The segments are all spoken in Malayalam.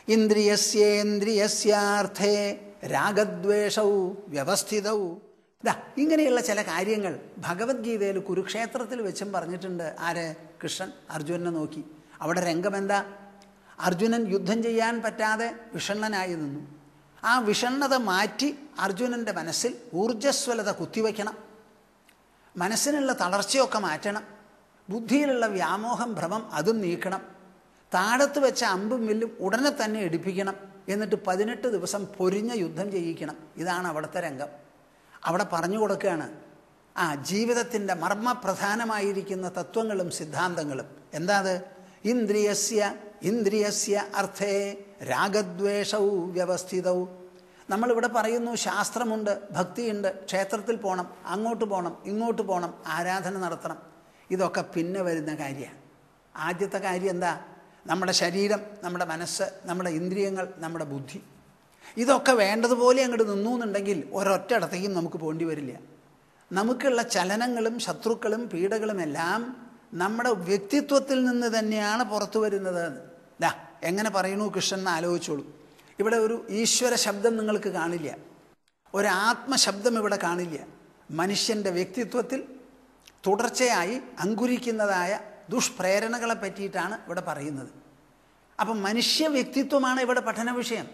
ഇന്ദ്രിയസ്യേന്ദ്രിയസ്യാർത്ഥേ രാഗദ്വേഷൗ വ്യവസ്ഥിതൗ ദാ ഇങ്ങനെയുള്ള ചില കാര്യങ്ങൾ ഭഗവത്ഗീതയിൽ കുരുക്ഷേത്രത്തിൽ വെച്ചും പറഞ്ഞിട്ടുണ്ട് ആര് കൃഷ്ണൻ അർജുനനെ നോക്കി അവിടെ രംഗമെന്താ അർജുനൻ യുദ്ധം ചെയ്യാൻ പറ്റാതെ വിഷണ്ണനായി നിന്നു ആ വിഷണ്ണത മാറ്റി അർജുനൻ്റെ മനസ്സിൽ ഊർജ്ജസ്വലത കുത്തിവയ്ക്കണം മനസ്സിനുള്ള തളർച്ചയൊക്കെ മാറ്റണം ബുദ്ധിയിലുള്ള വ്യാമോഹം ഭ്രമം അതും നീക്കണം താഴത്ത് വെച്ച അമ്പും വില്ലും ഉടനെ തന്നെ എടുപ്പിക്കണം എന്നിട്ട് പതിനെട്ട് ദിവസം പൊരിഞ്ഞ യുദ്ധം ചെയ്യിക്കണം ഇതാണ് അവിടുത്തെ രംഗം അവിടെ പറഞ്ഞു കൊടുക്കുകയാണ് ആ ജീവിതത്തിൻ്റെ മർമ്മപ്രധാനമായിരിക്കുന്ന തത്വങ്ങളും സിദ്ധാന്തങ്ങളും എന്താ അത് ഇന്ദ്രിയസ്യ ഇന്ദ്രിയസ്യ അർത്ഥേ രാഗദ്വേഷവും വ്യവസ്ഥിതവും നമ്മളിവിടെ പറയുന്നു ശാസ്ത്രമുണ്ട് ഭക്തിയുണ്ട് ക്ഷേത്രത്തിൽ പോകണം അങ്ങോട്ട് പോകണം ഇങ്ങോട്ട് പോകണം ആരാധന നടത്തണം ഇതൊക്കെ പിന്നെ വരുന്ന കാര്യമാണ് ആദ്യത്തെ കാര്യം എന്താ നമ്മുടെ ശരീരം നമ്മുടെ മനസ്സ് നമ്മുടെ ഇന്ദ്രിയങ്ങൾ നമ്മുടെ ബുദ്ധി ഇതൊക്കെ വേണ്ടതുപോലെ അങ്ങോട്ട് നിന്നു എന്നുണ്ടെങ്കിൽ ഒരൊറ്റയിടത്തേക്കും നമുക്ക് പോകേണ്ടി വരില്ല നമുക്കുള്ള ചലനങ്ങളും ശത്രുക്കളും പീഡകളും എല്ലാം നമ്മുടെ വ്യക്തിത്വത്തിൽ നിന്ന് തന്നെയാണ് പുറത്തു വരുന്നത് ദാ എങ്ങനെ പറയണു കൃഷ്ണൻ എന്ന് ആലോചിച്ചോളൂ ഇവിടെ ഒരു ഈശ്വര ശബ്ദം നിങ്ങൾക്ക് കാണില്ല ഒരു ആത്മശബ്ദം ഇവിടെ കാണില്ല മനുഷ്യൻ്റെ വ്യക്തിത്വത്തിൽ തുടർച്ചയായി അങ്കുരിക്കുന്നതായ ദുഷ്പ്രേരണകളെ പറ്റിയിട്ടാണ് ഇവിടെ പറയുന്നത് അപ്പം മനുഷ്യ വ്യക്തിത്വമാണ് ഇവിടെ പഠന വിഷയം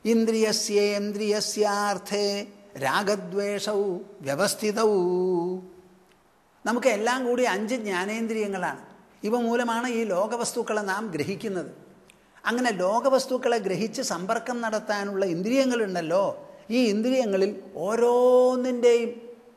ഇന്ദ്രിയസ്യേന്ദ്രിയസ്യാർത്ഥേ രാഗദ്വേഷവും വ്യവസ്ഥിതവും നമുക്ക് എല്ലാം കൂടി അഞ്ച് ജ്ഞാനേന്ദ്രിയങ്ങളാണ് ഇവ മൂലമാണ് ഈ ലോകവസ്തുക്കളെ നാം ഗ്രഹിക്കുന്നത് അങ്ങനെ ലോകവസ്തുക്കളെ ഗ്രഹിച്ച് സമ്പർക്കം നടത്താനുള്ള ഇന്ദ്രിയങ്ങളുണ്ടല്ലോ ഈ ഇന്ദ്രിയങ്ങളിൽ ഓരോന്നിൻ്റെയും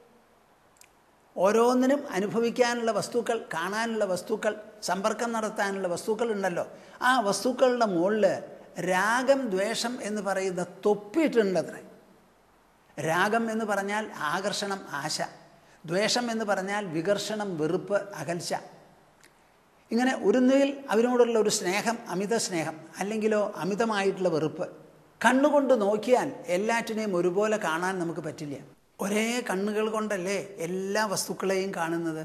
ഓരോന്നിനും അനുഭവിക്കാനുള്ള വസ്തുക്കൾ കാണാനുള്ള വസ്തുക്കൾ സമ്പർക്കം നടത്താനുള്ള വസ്തുക്കൾ ഉണ്ടല്ലോ ആ വസ്തുക്കളുടെ മുകളിൽ രാഗം ദ്വേഷം എന്ന് പറയുന്ന തൊപ്പിയിട്ടുണ്ടത്രേ രാഗം എന്ന് പറഞ്ഞാൽ ആകർഷണം ആശ ദ്വേഷം എന്ന് പറഞ്ഞാൽ വികർഷണം വെറുപ്പ് അകൽച്ച ഇങ്ങനെ ഒരുന്നുകിൽ അവരോടുള്ള ഒരു സ്നേഹം അമിത സ്നേഹം അല്ലെങ്കിലോ അമിതമായിട്ടുള്ള വെറുപ്പ് കണ്ണുകൊണ്ട് നോക്കിയാൽ എല്ലാറ്റിനെയും ഒരുപോലെ കാണാൻ നമുക്ക് പറ്റില്ല ഒരേ കണ്ണുകൾ കൊണ്ടല്ലേ എല്ലാ വസ്തുക്കളെയും കാണുന്നത്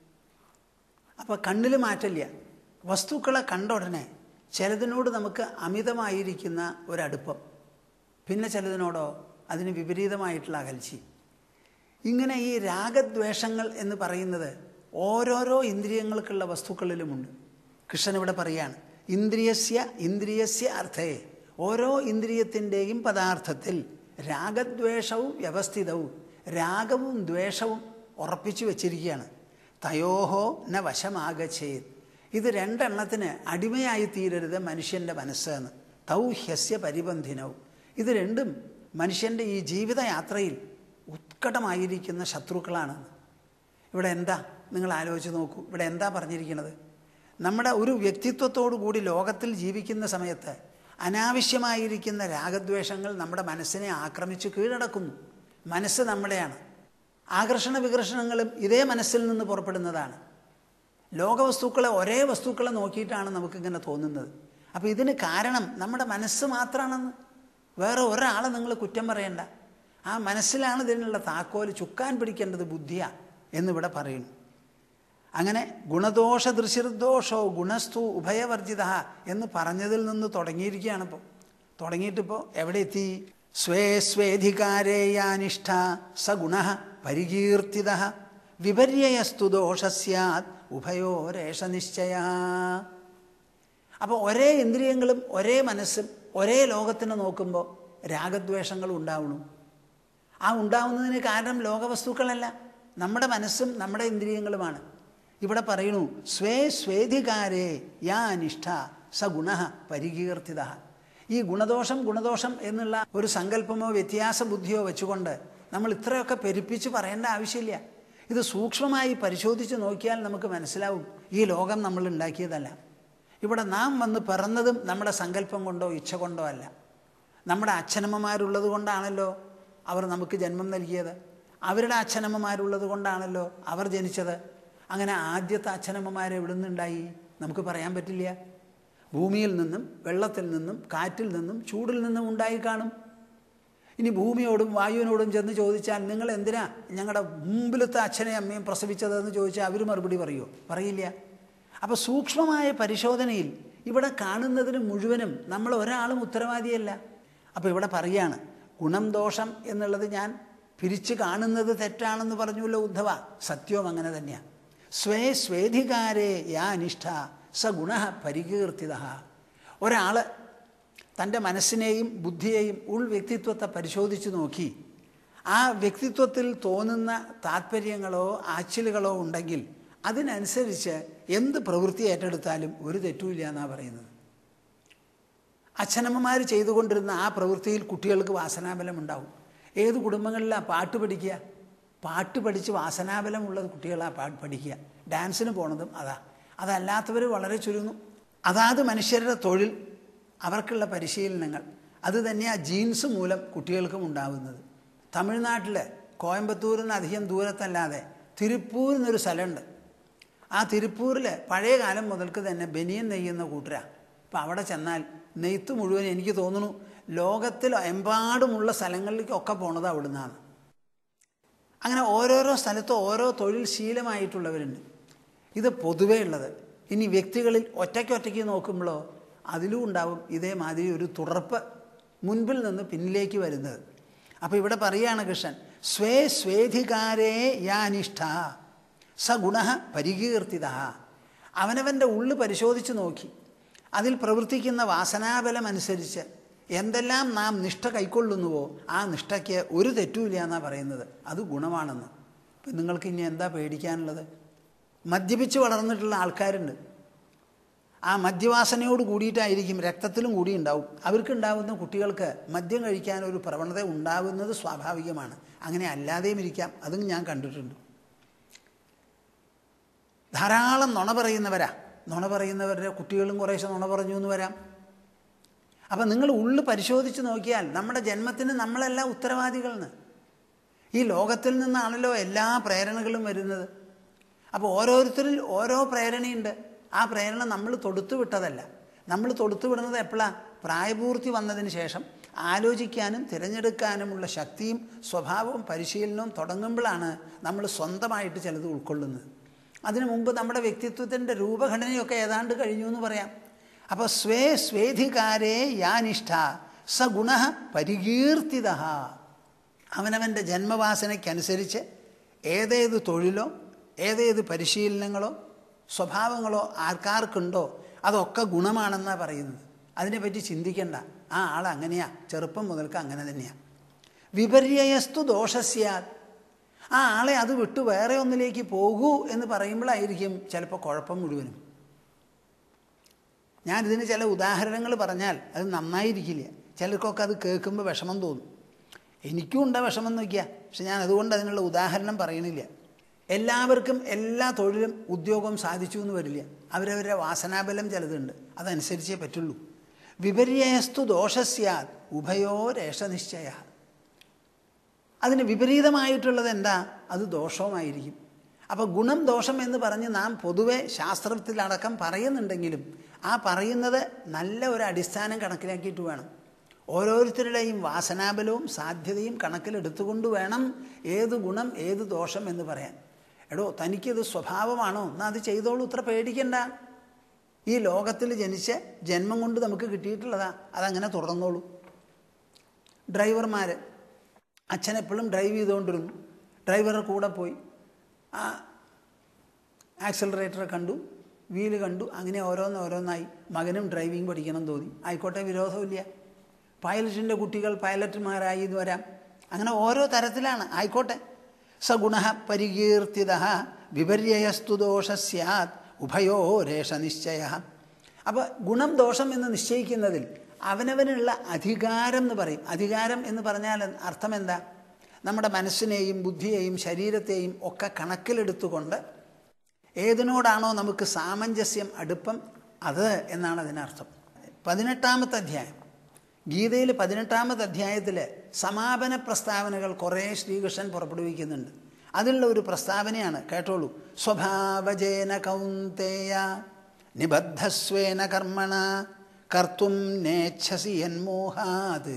അപ്പോൾ കണ്ണിൽ മാറ്റില്ല വസ്തുക്കളെ കണ്ട ഉടനെ ചിലതിനോട് നമുക്ക് അമിതമായിരിക്കുന്ന ഒരടുപ്പം പിന്നെ ചിലതിനോടോ അതിന് വിപരീതമായിട്ടുള്ള അകൽച്ചി ഇങ്ങനെ ഈ രാഗദ്വേഷങ്ങൾ എന്ന് പറയുന്നത് ഓരോരോ ഇന്ദ്രിയങ്ങൾക്കുള്ള വസ്തുക്കളിലുമുണ്ട് കൃഷ്ണൻ ഇവിടെ പറയാണ് ഇന്ദ്രിയസ്യ ഇന്ദ്രിയസ്യ അർത്ഥേ ഓരോ ഇന്ദ്രിയത്തിൻ്റെയും പദാർത്ഥത്തിൽ രാഗദ്വേഷവും വ്യവസ്ഥിതവും രാഗവും ദ്വേഷവും ഉറപ്പിച്ചു വച്ചിരിക്കുകയാണ് തയോഹോ ന വശമാകച്ചേത് ഇത് രണ്ടെണ്ണത്തിന് അടിമയായി തീരരുത് മനുഷ്യൻ്റെ മനസ്സെന്ന് തൗ ഹ്യസ്യ പരിബന്ധിനവും ഇത് രണ്ടും മനുഷ്യൻ്റെ ഈ ജീവിതയാത്രയിൽ ഉത്കടമായിരിക്കുന്ന ശത്രുക്കളാണ് ഇവിടെ എന്താ നിങ്ങൾ ആലോചിച്ച് നോക്കൂ ഇവിടെ എന്താ പറഞ്ഞിരിക്കുന്നത് നമ്മുടെ ഒരു വ്യക്തിത്വത്തോടു കൂടി ലോകത്തിൽ ജീവിക്കുന്ന സമയത്ത് അനാവശ്യമായിരിക്കുന്ന രാഗദ്വേഷങ്ങൾ നമ്മുടെ മനസ്സിനെ ആക്രമിച്ച് കീഴടക്കുന്നു മനസ്സ് നമ്മുടെയാണ് ആകർഷണ വികർഷണങ്ങളും ഇതേ മനസ്സിൽ നിന്ന് പുറപ്പെടുന്നതാണ് ലോകവസ്തുക്കളെ ഒരേ വസ്തുക്കളെ നോക്കിയിട്ടാണ് നമുക്കിങ്ങനെ തോന്നുന്നത് അപ്പോൾ ഇതിന് കാരണം നമ്മുടെ മനസ്സ് മാത്രമാണെന്ന് വേറെ ഒരാളെ നിങ്ങൾ കുറ്റം പറയണ്ട ആ മനസ്സിലാണ് ഇതിനുള്ള താക്കോൽ ചുക്കാൻ പിടിക്കേണ്ടത് ബുദ്ധിയാ എന്നിവിടെ പറയുന്നു അങ്ങനെ ഗുണദോഷ ദൃശ്യദോഷോ ഗുണസ്തു ഉഭയവർജിത എന്ന് പറഞ്ഞതിൽ നിന്ന് തുടങ്ങിയിരിക്കുകയാണ് ഇപ്പോൾ തുടങ്ങിയിട്ടിപ്പോൾ എവിടെ എത്തി സ്വേ സ്വേധികാരേയാനിഷ്ഠ സ ഗുണ പരികീർത്തിത വിപര്യസ്തു ദോഷസ്യാത് ഉഭയോരേഷ നിശ്ചയ അപ്പോൾ ഒരേ ഇന്ദ്രിയങ്ങളും ഒരേ മനസ്സും ഒരേ ലോകത്തിന് നോക്കുമ്പോൾ രാഗദ്വേഷങ്ങൾ ഉണ്ടാവണം ആ ഉണ്ടാവുന്നതിന് കാരണം ലോകവസ്തുക്കളല്ല നമ്മുടെ മനസ്സും നമ്മുടെ ഇന്ദ്രിയങ്ങളുമാണ് ഇവിടെ പറയുന്നു സ്വേ സ്വേധികാരേ യാ നിഷ്ഠ സ ഗുണ പരികീർത്തിത ഈ ഗുണദോഷം ഗുണദോഷം എന്നുള്ള ഒരു സങ്കല്പമോ വ്യത്യാസ ബുദ്ധിയോ വെച്ചുകൊണ്ട് നമ്മൾ ഇത്രയൊക്കെ പെരുപ്പിച്ച് പറയേണ്ട ആവശ്യമില്ല ഇത് സൂക്ഷ്മമായി പരിശോധിച്ച് നോക്കിയാൽ നമുക്ക് മനസ്സിലാവും ഈ ലോകം നമ്മൾ ഉണ്ടാക്കിയതല്ല ഇവിടെ നാം വന്ന് പിറന്നതും നമ്മുടെ സങ്കല്പം കൊണ്ടോ ഇച്ഛ കൊണ്ടോ അല്ല നമ്മുടെ അച്ഛനമ്മമാരുള്ളത് കൊണ്ടാണല്ലോ അവർ നമുക്ക് ജന്മം നൽകിയത് അവരുടെ അച്ഛനമ്മമാരുള്ളത് കൊണ്ടാണല്ലോ അവർ ജനിച്ചത് അങ്ങനെ ആദ്യത്തെ അച്ഛനമ്മമാർ എവിടെ നിന്നുണ്ടായി നമുക്ക് പറയാൻ പറ്റില്ല ഭൂമിയിൽ നിന്നും വെള്ളത്തിൽ നിന്നും കാറ്റിൽ നിന്നും ചൂടിൽ നിന്നും ഉണ്ടായി കാണും ഇനി ഭൂമിയോടും വായുവിനോടും ചെന്ന് ചോദിച്ചാൽ നിങ്ങൾ എന്തിനാ ഞങ്ങളുടെ മുമ്പിലത്തെ അച്ഛനെയും അമ്മയും പ്രസവിച്ചതെന്ന് ചോദിച്ചാൽ അവർ മറുപടി പറയുമോ പറയില്ല അപ്പോൾ സൂക്ഷ്മമായ പരിശോധനയിൽ ഇവിടെ കാണുന്നതിന് മുഴുവനും നമ്മൾ ഒരാളും ഉത്തരവാദിയല്ല അപ്പോൾ ഇവിടെ പറയാണ് ഗുണം ദോഷം എന്നുള്ളത് ഞാൻ പിരിച്ചു കാണുന്നത് തെറ്റാണെന്ന് പറഞ്ഞുല്ലോ ഉദ്ധവ സത്യവും അങ്ങനെ തന്നെയാണ് സ്വേ സ്വേധികാരേ യാ അനിഷ്ഠ സ ഗുണ പരികീർത്തിത ഒരാൾ തൻ്റെ മനസ്സിനെയും ബുദ്ധിയെയും ഉൾ വ്യക്തിത്വത്തെ പരിശോധിച്ച് നോക്കി ആ വ്യക്തിത്വത്തിൽ തോന്നുന്ന താല്പര്യങ്ങളോ ആച്ചിലുകളോ ഉണ്ടെങ്കിൽ അതിനനുസരിച്ച് എന്ത് പ്രവൃത്തി ഏറ്റെടുത്താലും ഒരു തെറ്റുമില്ല എന്നാണ് പറയുന്നത് അച്ഛനമ്മമാർ ചെയ്തുകൊണ്ടിരുന്ന ആ പ്രവൃത്തിയിൽ കുട്ടികൾക്ക് വാസനാബലം ഉണ്ടാവും ഏത് കുടുംബങ്ങളിലാണ് പാട്ട് പഠിക്കുക പാട്ട് പഠിച്ച് വാസനാബലമുള്ള കുട്ടികളാണ് പാട്ട് പഠിക്കുക ഡാൻസിന് പോണതും അതാ അതല്ലാത്തവർ വളരെ ചുരുങ്ങും അതാത് മനുഷ്യരുടെ തൊഴിൽ അവർക്കുള്ള പരിശീലനങ്ങൾ അത് തന്നെയാണ് ജീൻസ് മൂലം കുട്ടികൾക്കും ഉണ്ടാവുന്നത് തമിഴ്നാട്ടിൽ കോയമ്പത്തൂരിൽ നിന്ന് അധികം ദൂരത്തല്ലാതെ തിരുപ്പൂർ എന്നൊരു സ്ഥലമുണ്ട് ആ തിരുപ്പൂരിൽ പഴയ കാലം മുതൽക്ക് തന്നെ ബനിയൻ നെയ്യുന്ന കൂട്ടരാണ് അപ്പം അവിടെ ചെന്നാൽ നെയ്ത്ത് മുഴുവൻ എനിക്ക് തോന്നുന്നു ലോകത്തിൽ എമ്പാടുമുള്ള സ്ഥലങ്ങളിലേക്കൊക്കെ പോണത് അവിടുന്നാണ് അങ്ങനെ ഓരോരോ സ്ഥലത്തും ഓരോ തൊഴിൽ ശീലമായിട്ടുള്ളവരുണ്ട് ഇത് പൊതുവേ ഉള്ളത് ഇനി വ്യക്തികളിൽ ഒറ്റയ്ക്കൊറ്റയ്ക്ക് നോക്കുമ്പോഴോ അതിലും ഉണ്ടാവും ഇതേമാതിരി ഒരു തുടർപ്പ് മുൻപിൽ നിന്ന് പിന്നിലേക്ക് വരുന്നത് അപ്പോൾ ഇവിടെ പറയുകയാണ് കൃഷ്ണൻ സ്വേ സ്വേധികാരേ യാനിഷ്ഠ സ ഗുണ പരികീർത്തിത അവനവൻ്റെ ഉള്ളു പരിശോധിച്ച് നോക്കി അതിൽ പ്രവർത്തിക്കുന്ന വാസനാബലം അനുസരിച്ച് എന്തെല്ലാം നാം നിഷ്ഠ കൈക്കൊള്ളുന്നുവോ ആ നിഷ്ഠയ്ക്ക് ഒരു തെറ്റുമില്ല എന്നാണ് പറയുന്നത് അത് ഗുണമാണെന്ന് ഇപ്പം നിങ്ങൾക്ക് ഇനി എന്താ പേടിക്കാനുള്ളത് മദ്യപിച്ച് വളർന്നിട്ടുള്ള ആൾക്കാരുണ്ട് ആ മദ്യവാസനയോട് കൂടിയിട്ടായിരിക്കും രക്തത്തിലും കൂടി ഉണ്ടാവും അവർക്കുണ്ടാവുന്ന കുട്ടികൾക്ക് മദ്യം കഴിക്കാൻ ഒരു പ്രവണത ഉണ്ടാകുന്നത് സ്വാഭാവികമാണ് അങ്ങനെ അല്ലാതെയും ഇരിക്കാം അതും ഞാൻ കണ്ടിട്ടുണ്ട് ധാരാളം നുണ പറയുന്നവരാ നുണ പറയുന്നവരുടെ കുട്ടികളും കുറേശ്ശെ നുണ പറഞ്ഞു എന്ന് വരാം അപ്പം നിങ്ങൾ ഉള്ളു പരിശോധിച്ച് നോക്കിയാൽ നമ്മുടെ ജന്മത്തിന് നമ്മളെല്ലാം ഉത്തരവാദികളെന്ന് ഈ ലോകത്തിൽ നിന്നാണല്ലോ എല്ലാ പ്രേരണകളും വരുന്നത് അപ്പോൾ ഓരോരുത്തരിൽ ഓരോ പ്രേരണയുണ്ട് ആ പ്രേരണ നമ്മൾ തൊടുത്തു വിട്ടതല്ല നമ്മൾ തൊടുത്തു വിടുന്നത് എപ്പോഴാണ് പ്രായപൂർത്തി വന്നതിന് ശേഷം ആലോചിക്കാനും തിരഞ്ഞെടുക്കാനുമുള്ള ശക്തിയും സ്വഭാവവും പരിശീലനവും തുടങ്ങുമ്പോഴാണ് നമ്മൾ സ്വന്തമായിട്ട് ചിലത് ഉൾക്കൊള്ളുന്നത് അതിനു മുമ്പ് നമ്മുടെ വ്യക്തിത്വത്തിൻ്റെ രൂപഘടനയൊക്കെ ഏതാണ്ട് കഴിഞ്ഞു എന്ന് പറയാം അപ്പോൾ സ്വേ സ്വേധികാരേ യാനിഷ്ഠ സ ഗുണ പരികീർത്തിത അവനവൻ്റെ ജന്മവാസനയ്ക്കനുസരിച്ച് ഏതേത് തൊഴിലോ ഏതേത് പരിശീലനങ്ങളോ സ്വഭാവങ്ങളോ ആർക്കാർക്കുണ്ടോ അതൊക്കെ ഗുണമാണെന്നാണ് പറയുന്നത് അതിനെപ്പറ്റി ചിന്തിക്കേണ്ട ആ ആൾ അങ്ങനെയാ ചെറുപ്പം മുതൽക്ക് അങ്ങനെ തന്നെയാണ് വിപര്യസ്തു ദോഷസ്യാൽ ആ ആളെ അത് വിട്ട് വേറെ ഒന്നിലേക്ക് പോകൂ എന്ന് പറയുമ്പോഴായിരിക്കും ചിലപ്പോൾ കുഴപ്പം മുഴുവനും ഞാനിതിന് ചില ഉദാഹരണങ്ങൾ പറഞ്ഞാൽ അത് നന്നായിരിക്കില്ല ചിലർക്കൊക്കെ അത് കേൾക്കുമ്പോൾ വിഷമം തോന്നും എനിക്കും ഉണ്ട് വിഷമം നോക്കിയ പക്ഷെ ഞാൻ അതുകൊണ്ട് അതിനുള്ള ഉദാഹരണം പറയണില്ല എല്ലാവർക്കും എല്ലാ തൊഴിലും ഉദ്യോഗവും സാധിച്ചു എന്ന് വരില്ല അവരവരുടെ വാസനാബലം ചിലതുണ്ട് അതനുസരിച്ചേ പറ്റുള്ളൂ വിപര്യസ്തു ദോഷസ്യാത് ഉഭയോ രേഷനിശ്ചയ അതിന് വിപരീതമായിട്ടുള്ളത് എന്താ അത് ദോഷവുമായിരിക്കും അപ്പോൾ ഗുണം ദോഷം എന്ന് പറഞ്ഞ് നാം പൊതുവെ ശാസ്ത്രത്തിലടക്കം പറയുന്നുണ്ടെങ്കിലും ആ പറയുന്നത് നല്ല ഒരു അടിസ്ഥാനം കണക്കിലാക്കിയിട്ട് വേണം ഓരോരുത്തരുടെയും വാസനാബലവും സാധ്യതയും കണക്കിലെടുത്തുകൊണ്ട് വേണം ഏത് ഗുണം ഏത് ദോഷം എന്ന് പറയാൻ എടോ തനിക്കത് സ്വഭാവമാണോ എന്നാൽ അത് ചെയ്തോളൂ ഇത്ര പേടിക്കണ്ട ഈ ലോകത്തിൽ ജനിച്ച് ജന്മം കൊണ്ട് നമുക്ക് കിട്ടിയിട്ടുള്ളതാ അതങ്ങനെ തുടർന്നോളൂ ഡ്രൈവർമാർ അച്ഛനെപ്പോഴും ഡ്രൈവ് ചെയ്തുകൊണ്ടിരുന്നു ഡ്രൈവറുടെ കൂടെ പോയി ആ ആക്സലറേറ്റർ കണ്ടു വീല് കണ്ടു അങ്ങനെ ഓരോന്ന് ഓരോന്നായി മകനും ഡ്രൈവിംഗ് പഠിക്കണം തോന്നി ആയിക്കോട്ടെ വിരോധമില്ല പൈലറ്റിൻ്റെ കുട്ടികൾ പൈലറ്റുമാരായി എന്ന് വരാം അങ്ങനെ ഓരോ തരത്തിലാണ് ആയിക്കോട്ടെ സഗുണ പരികീർത്തിത വിപര്യസ്തു ദോഷ സ്യാത് ഉഭയോ രേഷ നിശ്ചയ അപ്പോൾ ഗുണം ദോഷം എന്ന് നിശ്ചയിക്കുന്നതിൽ അവനവനുള്ള അധികാരം എന്ന് പറയും അധികാരം എന്ന് പറഞ്ഞാൽ അർത്ഥം എന്താ നമ്മുടെ മനസ്സിനെയും ബുദ്ധിയെയും ശരീരത്തെയും ഒക്കെ കണക്കിലെടുത്തുകൊണ്ട് ഏതിനോടാണോ നമുക്ക് സാമഞ്ജസ്യം അടുപ്പം അത് എന്നാണ് അതിനർത്ഥം പതിനെട്ടാമത്തെ അധ്യായം ഗീതയിൽ പതിനെട്ടാമത്തെ അധ്യായത്തിൽ സമാപന പ്രസ്താവനകൾ കുറേ ശ്രീകൃഷ്ണൻ പുറപ്പെടുവിക്കുന്നുണ്ട് അതിലുള്ള ഒരു പ്രസ്താവനയാണ് കേട്ടോളൂ സ്വഭാവജേന കൗന്തേയ നിബദ്ധസ്വേന കർമ്മണ കർത്തും നേച്ഛസി യന്മോഹാത്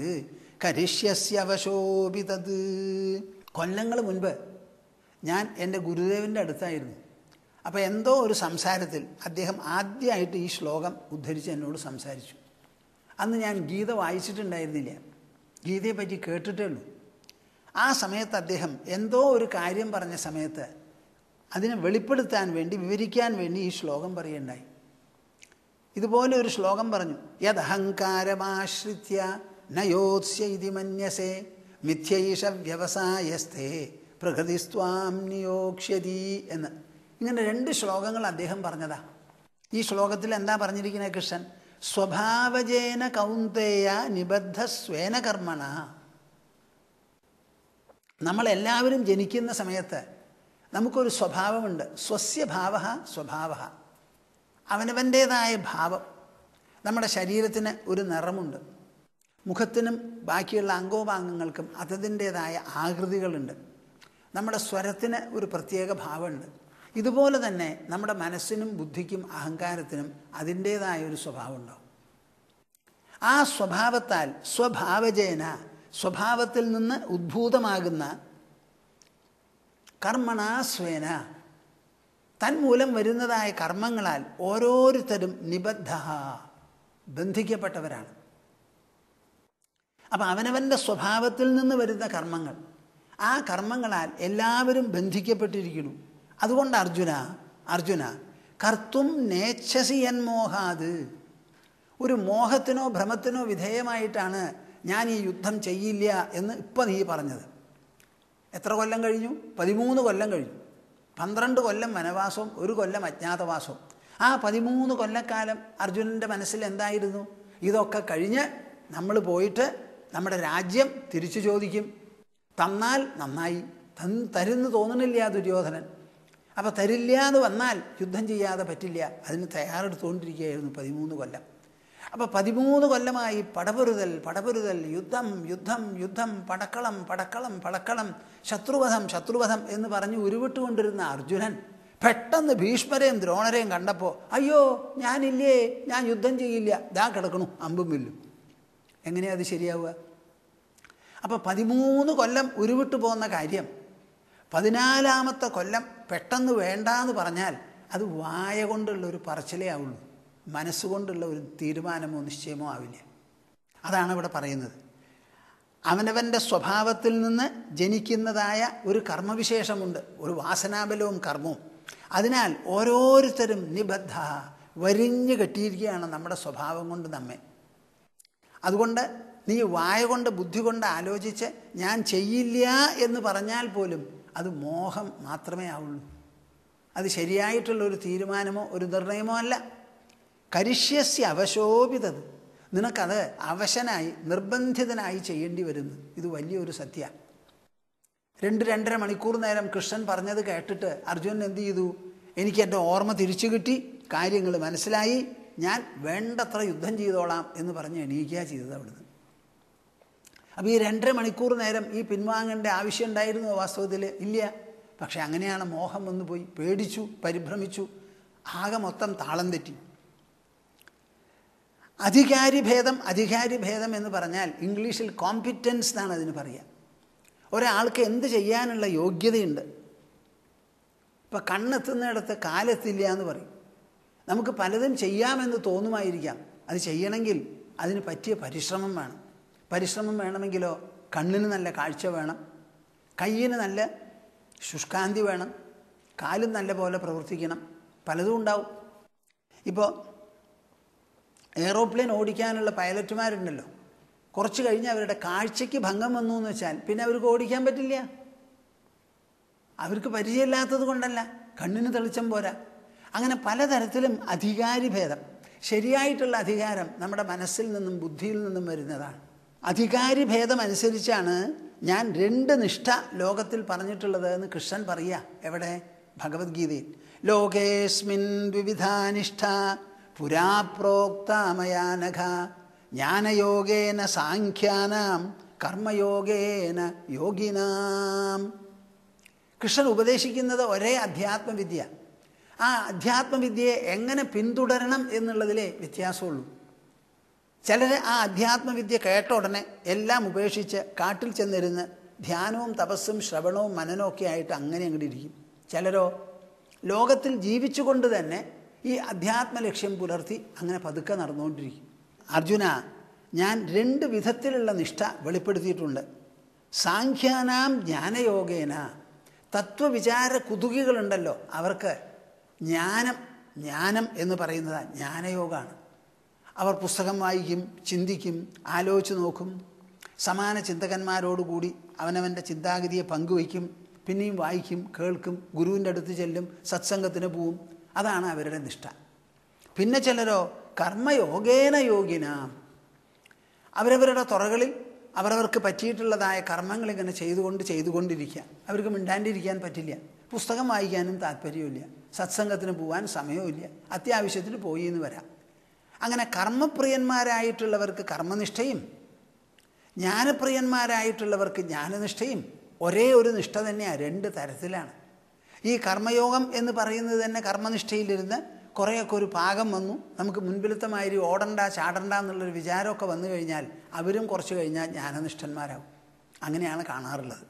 കരിഷ്യസ്യവശോഭിതത് കൊല്ലങ്ങൾ മുൻപ് ഞാൻ എൻ്റെ ഗുരുദേവൻ്റെ അടുത്തായിരുന്നു അപ്പോൾ എന്തോ ഒരു സംസാരത്തിൽ അദ്ദേഹം ആദ്യമായിട്ട് ഈ ശ്ലോകം ഉദ്ധരിച്ച് എന്നോട് സംസാരിച്ചു അന്ന് ഞാൻ ഗീത വായിച്ചിട്ടുണ്ടായിരുന്നില്ല ഗീതയെ പറ്റി കേട്ടിട്ടേ ഉള്ളൂ ആ സമയത്ത് അദ്ദേഹം എന്തോ ഒരു കാര്യം പറഞ്ഞ സമയത്ത് അതിനെ വെളിപ്പെടുത്താൻ വേണ്ടി വിവരിക്കാൻ വേണ്ടി ഈ ശ്ലോകം പറയുണ്ടായി ഇതുപോലെ ഒരു ശ്ലോകം പറഞ്ഞു യദഹങ്കാരമാശ്രിത്യ നയോത്സ്യ ഇതി മന്യസേ മിഥ്യൈഷ വ്യവസായസ്ഥേ പ്രകൃതിസ്വാം നിയോക്ഷ്യതി എന്ന് ഇങ്ങനെ രണ്ട് ശ്ലോകങ്ങൾ അദ്ദേഹം പറഞ്ഞതാ ഈ ശ്ലോകത്തിൽ എന്താ പറഞ്ഞിരിക്കുന്നത് കൃഷ്ണൻ സ്വഭാവജേന കൗന്തേയ നിബദ്ധ സ്വേന കർമ്മണ നമ്മളെല്ലാവരും ജനിക്കുന്ന സമയത്ത് നമുക്കൊരു സ്വഭാവമുണ്ട് സ്വസ്യ ഭാവ സ്വഭാവ അവനവൻ്റേതായ ഭാവം നമ്മുടെ ശരീരത്തിന് ഒരു നിറമുണ്ട് മുഖത്തിനും ബാക്കിയുള്ള അംഗോപാംഗങ്ങൾക്കും അതതിൻ്റേതായ ആകൃതികളുണ്ട് നമ്മുടെ സ്വരത്തിന് ഒരു പ്രത്യേക ഭാവമുണ്ട് ഇതുപോലെ തന്നെ നമ്മുടെ മനസ്സിനും ബുദ്ധിക്കും അഹങ്കാരത്തിനും അതിൻ്റേതായ ഒരു സ്വഭാവം ഉണ്ടാവും ആ സ്വഭാവത്താൽ സ്വഭാവജേന സ്വഭാവത്തിൽ നിന്ന് ഉദ്ഭൂതമാകുന്ന കർമ്മണാസ്വേന തന്മൂലം വരുന്നതായ കർമ്മങ്ങളാൽ ഓരോരുത്തരും നിബദ്ധ ബന്ധിക്കപ്പെട്ടവരാണ് അപ്പം അവനവൻ്റെ സ്വഭാവത്തിൽ നിന്ന് വരുന്ന കർമ്മങ്ങൾ ആ കർമ്മങ്ങളാൽ എല്ലാവരും ബന്ധിക്കപ്പെട്ടിരിക്കുന്നു അതുകൊണ്ട് അർജുന അർജുന കർത്തും നേച്ഛസി മോഹാത് ഒരു മോഹത്തിനോ ഭ്രമത്തിനോ വിധേയമായിട്ടാണ് ഞാൻ ഈ യുദ്ധം ചെയ്യില്ല എന്ന് ഇപ്പം നീ പറഞ്ഞത് എത്ര കൊല്ലം കഴിഞ്ഞു പതിമൂന്ന് കൊല്ലം കഴിഞ്ഞു പന്ത്രണ്ട് കൊല്ലം വനവാസവും ഒരു കൊല്ലം അജ്ഞാതവാസവും ആ പതിമൂന്ന് കൊല്ലക്കാലം അർജുനൻ്റെ മനസ്സിൽ എന്തായിരുന്നു ഇതൊക്കെ കഴിഞ്ഞ് നമ്മൾ പോയിട്ട് നമ്മുടെ രാജ്യം തിരിച്ചു ചോദിക്കും തന്നാൽ നന്നായി തൻ തരുന്ന് തോന്നണില്ല ദുര്യോധനൻ അപ്പോൾ തരില്ല എന്ന് വന്നാൽ യുദ്ധം ചെയ്യാതെ പറ്റില്ല അതിന് തയ്യാറെടുത്തുകൊണ്ടിരിക്കുകയായിരുന്നു പതിമൂന്ന് കൊല്ലം അപ്പോൾ പതിമൂന്ന് കൊല്ലമായി പടപൊരുതൽ പടപൊരുതൽ യുദ്ധം യുദ്ധം യുദ്ധം പടക്കളം പടക്കളം പടക്കളം ശത്രുവധം ശത്രുവധം എന്ന് പറഞ്ഞ് ഉരുവിട്ടുകൊണ്ടിരുന്ന അർജുനൻ പെട്ടെന്ന് ഭീഷ്മരെയും ദ്രോണരെയും കണ്ടപ്പോൾ അയ്യോ ഞാനില്ലേ ഞാൻ യുദ്ധം ചെയ്യില്ല ദാ കിടക്കണു അമ്പും വില്ലും എങ്ങനെയാ അത് ശരിയാവുക അപ്പോൾ പതിമൂന്ന് കൊല്ലം ഉരുവിട്ട് പോകുന്ന കാര്യം പതിനാലാമത്തെ കൊല്ലം പെട്ടെന്ന് വേണ്ടാന്ന് പറഞ്ഞാൽ അത് വായ കൊണ്ടുള്ള ഒരു പറച്ചിലേ ആവുള്ളൂ മനസ്സുകൊണ്ടുള്ള ഒരു തീരുമാനമോ നിശ്ചയമോ ആവില്ല അതാണ് ഇവിടെ പറയുന്നത് അവനവൻ്റെ സ്വഭാവത്തിൽ നിന്ന് ജനിക്കുന്നതായ ഒരു കർമ്മവിശേഷമുണ്ട് ഒരു വാസനാബലവും കർമ്മവും അതിനാൽ ഓരോരുത്തരും നിബദ്ധ വരിഞ്ഞു കെട്ടിയിരിക്കുകയാണ് നമ്മുടെ സ്വഭാവം കൊണ്ട് നമ്മെ അതുകൊണ്ട് നീ വായ കൊണ്ട് ബുദ്ധി കൊണ്ട് ആലോചിച്ച് ഞാൻ ചെയ്യില്ല എന്ന് പറഞ്ഞാൽ പോലും അത് മോഹം മാത്രമേ ആവുള്ളൂ അത് ശരിയായിട്ടുള്ള ഒരു തീരുമാനമോ ഒരു നിർണയമോ അല്ല കരിഷ്യസ്യ അവശോഭിതത് നിനക്കത് അവശനായി നിർബന്ധിതനായി ചെയ്യേണ്ടി വരുന്നു ഇത് വലിയൊരു സത്യ രണ്ട് രണ്ടര മണിക്കൂർ നേരം കൃഷ്ണൻ പറഞ്ഞത് കേട്ടിട്ട് അർജുനൻ എന്ത് ചെയ്തു എനിക്ക് എൻ്റെ ഓർമ്മ തിരിച്ചു കിട്ടി കാര്യങ്ങൾ മനസ്സിലായി ഞാൻ വേണ്ടത്ര യുദ്ധം ചെയ്തോളാം എന്ന് പറഞ്ഞ് എണീക്കുക ചെയ്തത് അവിടുന്ന് അപ്പോൾ ഈ രണ്ടര മണിക്കൂർ നേരം ഈ പിൻവാങ്ങേണ്ട ആവശ്യം ഉണ്ടായിരുന്നോ വാസ്തവത്തിൽ ഇല്ല പക്ഷെ അങ്ങനെയാണ് മോഹം വന്നു പോയി പേടിച്ചു പരിഭ്രമിച്ചു ആകെ മൊത്തം താളം തെറ്റി അധികാരി ഭേദം അധികാരി ഭേദം എന്ന് പറഞ്ഞാൽ ഇംഗ്ലീഷിൽ കോമ്പിറ്റൻസ് എന്നാണ് അതിന് പറയുക ഒരാൾക്ക് എന്ത് ചെയ്യാനുള്ള യോഗ്യതയുണ്ട് ഇപ്പം കണ്ണെത്തുന്നിടത്ത് കാലെത്തില്ല എന്ന് പറയും നമുക്ക് പലതും ചെയ്യാമെന്ന് തോന്നുമായിരിക്കാം അത് ചെയ്യണമെങ്കിൽ അതിന് പറ്റിയ പരിശ്രമം വേണം പരിശ്രമം വേണമെങ്കിലോ കണ്ണിന് നല്ല കാഴ്ച വേണം കയ്യിന് നല്ല ശുഷ്കാന്തി വേണം കാലും നല്ല പോലെ പ്രവർത്തിക്കണം പലതും ഉണ്ടാവും ഇപ്പോൾ എയ്റോപ്ലെയിൻ ഓടിക്കാനുള്ള പൈലറ്റുമാരുണ്ടല്ലോ കുറച്ച് കഴിഞ്ഞ് അവരുടെ കാഴ്ചയ്ക്ക് ഭംഗം വന്നു എന്ന് വെച്ചാൽ പിന്നെ അവർക്ക് ഓടിക്കാൻ പറ്റില്ല അവർക്ക് പരിചയമില്ലാത്തത് കൊണ്ടല്ല കണ്ണിന് തെളിച്ചം പോരാ അങ്ങനെ പലതരത്തിലും അധികാരിഭേദം ശരിയായിട്ടുള്ള അധികാരം നമ്മുടെ മനസ്സിൽ നിന്നും ബുദ്ധിയിൽ നിന്നും വരുന്നതാണ് അധികാരി ഭേദം അനുസരിച്ചാണ് ഞാൻ രണ്ട് നിഷ്ഠ ലോകത്തിൽ പറഞ്ഞിട്ടുള്ളത് എന്ന് കൃഷ്ണൻ പറയുക എവിടെ ഭഗവത്ഗീതയിൽ ലോകേസ്മിൻ വിവിധാനിഷ്ഠ പുരാപ്രോക്താമയാനഘ ജ്ഞാനയോഗേന സാഖ്യാനാം കർമ്മയോഗേന യോഗിനാം കൃഷ്ണൻ ഉപദേശിക്കുന്നത് ഒരേ അധ്യാത്മവിദ്യ ആ അധ്യാത്മവിദ്യയെ എങ്ങനെ പിന്തുടരണം എന്നുള്ളതിലേ വ്യത്യാസമുള്ളൂ ചിലർ ആ അധ്യാത്മവിദ്യ കേട്ട ഉടനെ എല്ലാം ഉപേക്ഷിച്ച് കാട്ടിൽ ചെന്നിരുന്ന് ധ്യാനവും തപസ്സും ശ്രവണവും മനനവും ഒക്കെ ആയിട്ട് അങ്ങനെ അങ്ങോട്ട് ഇരിക്കും ചിലരോ ലോകത്തിൽ ജീവിച്ചുകൊണ്ട് തന്നെ ഈ അധ്യാത്മ ലക്ഷ്യം പുലർത്തി അങ്ങനെ പതുക്കെ നടന്നുകൊണ്ടിരിക്കും അർജുന ഞാൻ രണ്ട് വിധത്തിലുള്ള നിഷ്ഠ വെളിപ്പെടുത്തിയിട്ടുണ്ട് സാഖ്യാനാം ജ്ഞാനയോഗേന തത്വവിചാര കുതുകികളുണ്ടല്ലോ അവർക്ക് ജ്ഞാനം ജ്ഞാനം എന്ന് പറയുന്നത് ജ്ഞാനയോഗമാണ് അവർ പുസ്തകം വായിക്കും ചിന്തിക്കും ആലോചിച്ച് നോക്കും സമാന ചിന്തകന്മാരോടുകൂടി അവനവൻ്റെ ചിന്താഗതിയെ പങ്കുവയ്ക്കും പിന്നെയും വായിക്കും കേൾക്കും ഗുരുവിൻ്റെ അടുത്ത് ചെല്ലും സത്സംഗത്തിന് പോവും അതാണ് അവരുടെ നിഷ്ഠ പിന്നെ ചിലരോ കർമ്മയോഗേന യോഗിനാം അവരവരുടെ തുറകളിൽ അവരവർക്ക് പറ്റിയിട്ടുള്ളതായ കർമ്മങ്ങൾ ഇങ്ങനെ ചെയ്തുകൊണ്ട് ചെയ്തുകൊണ്ടിരിക്കുക അവർക്ക് മിണ്ടാണ്ടിരിക്കാൻ പറ്റില്ല പുസ്തകം വായിക്കാനും താല്പര്യമില്ല സത്സംഗത്തിന് പോകാൻ സമയമില്ല അത്യാവശ്യത്തിന് പോയി എന്ന് വരാം അങ്ങനെ കർമ്മപ്രിയന്മാരായിട്ടുള്ളവർക്ക് കർമ്മനിഷ്ഠയും ജ്ഞാനപ്രിയന്മാരായിട്ടുള്ളവർക്ക് ജ്ഞാനനിഷ്ഠയും ഒരേ ഒരു നിഷ്ഠ തന്നെയാണ് രണ്ട് തരത്തിലാണ് ഈ കർമ്മയോഗം എന്ന് പറയുന്നത് തന്നെ കർമ്മനിഷ്ഠയിലിരുന്ന് കുറേയൊക്കെ ഒരു പാകം വന്നു നമുക്ക് മുൻപിലത്തെ മാതിരി ഓടണ്ട ചാടണ്ട എന്നുള്ളൊരു വിചാരമൊക്കെ വന്നു കഴിഞ്ഞാൽ അവരും കുറച്ച് കഴിഞ്ഞാൽ ജ്ഞാനനിഷ്ഠന്മാരാകും അങ്ങനെയാണ് കാണാറുള്ളത്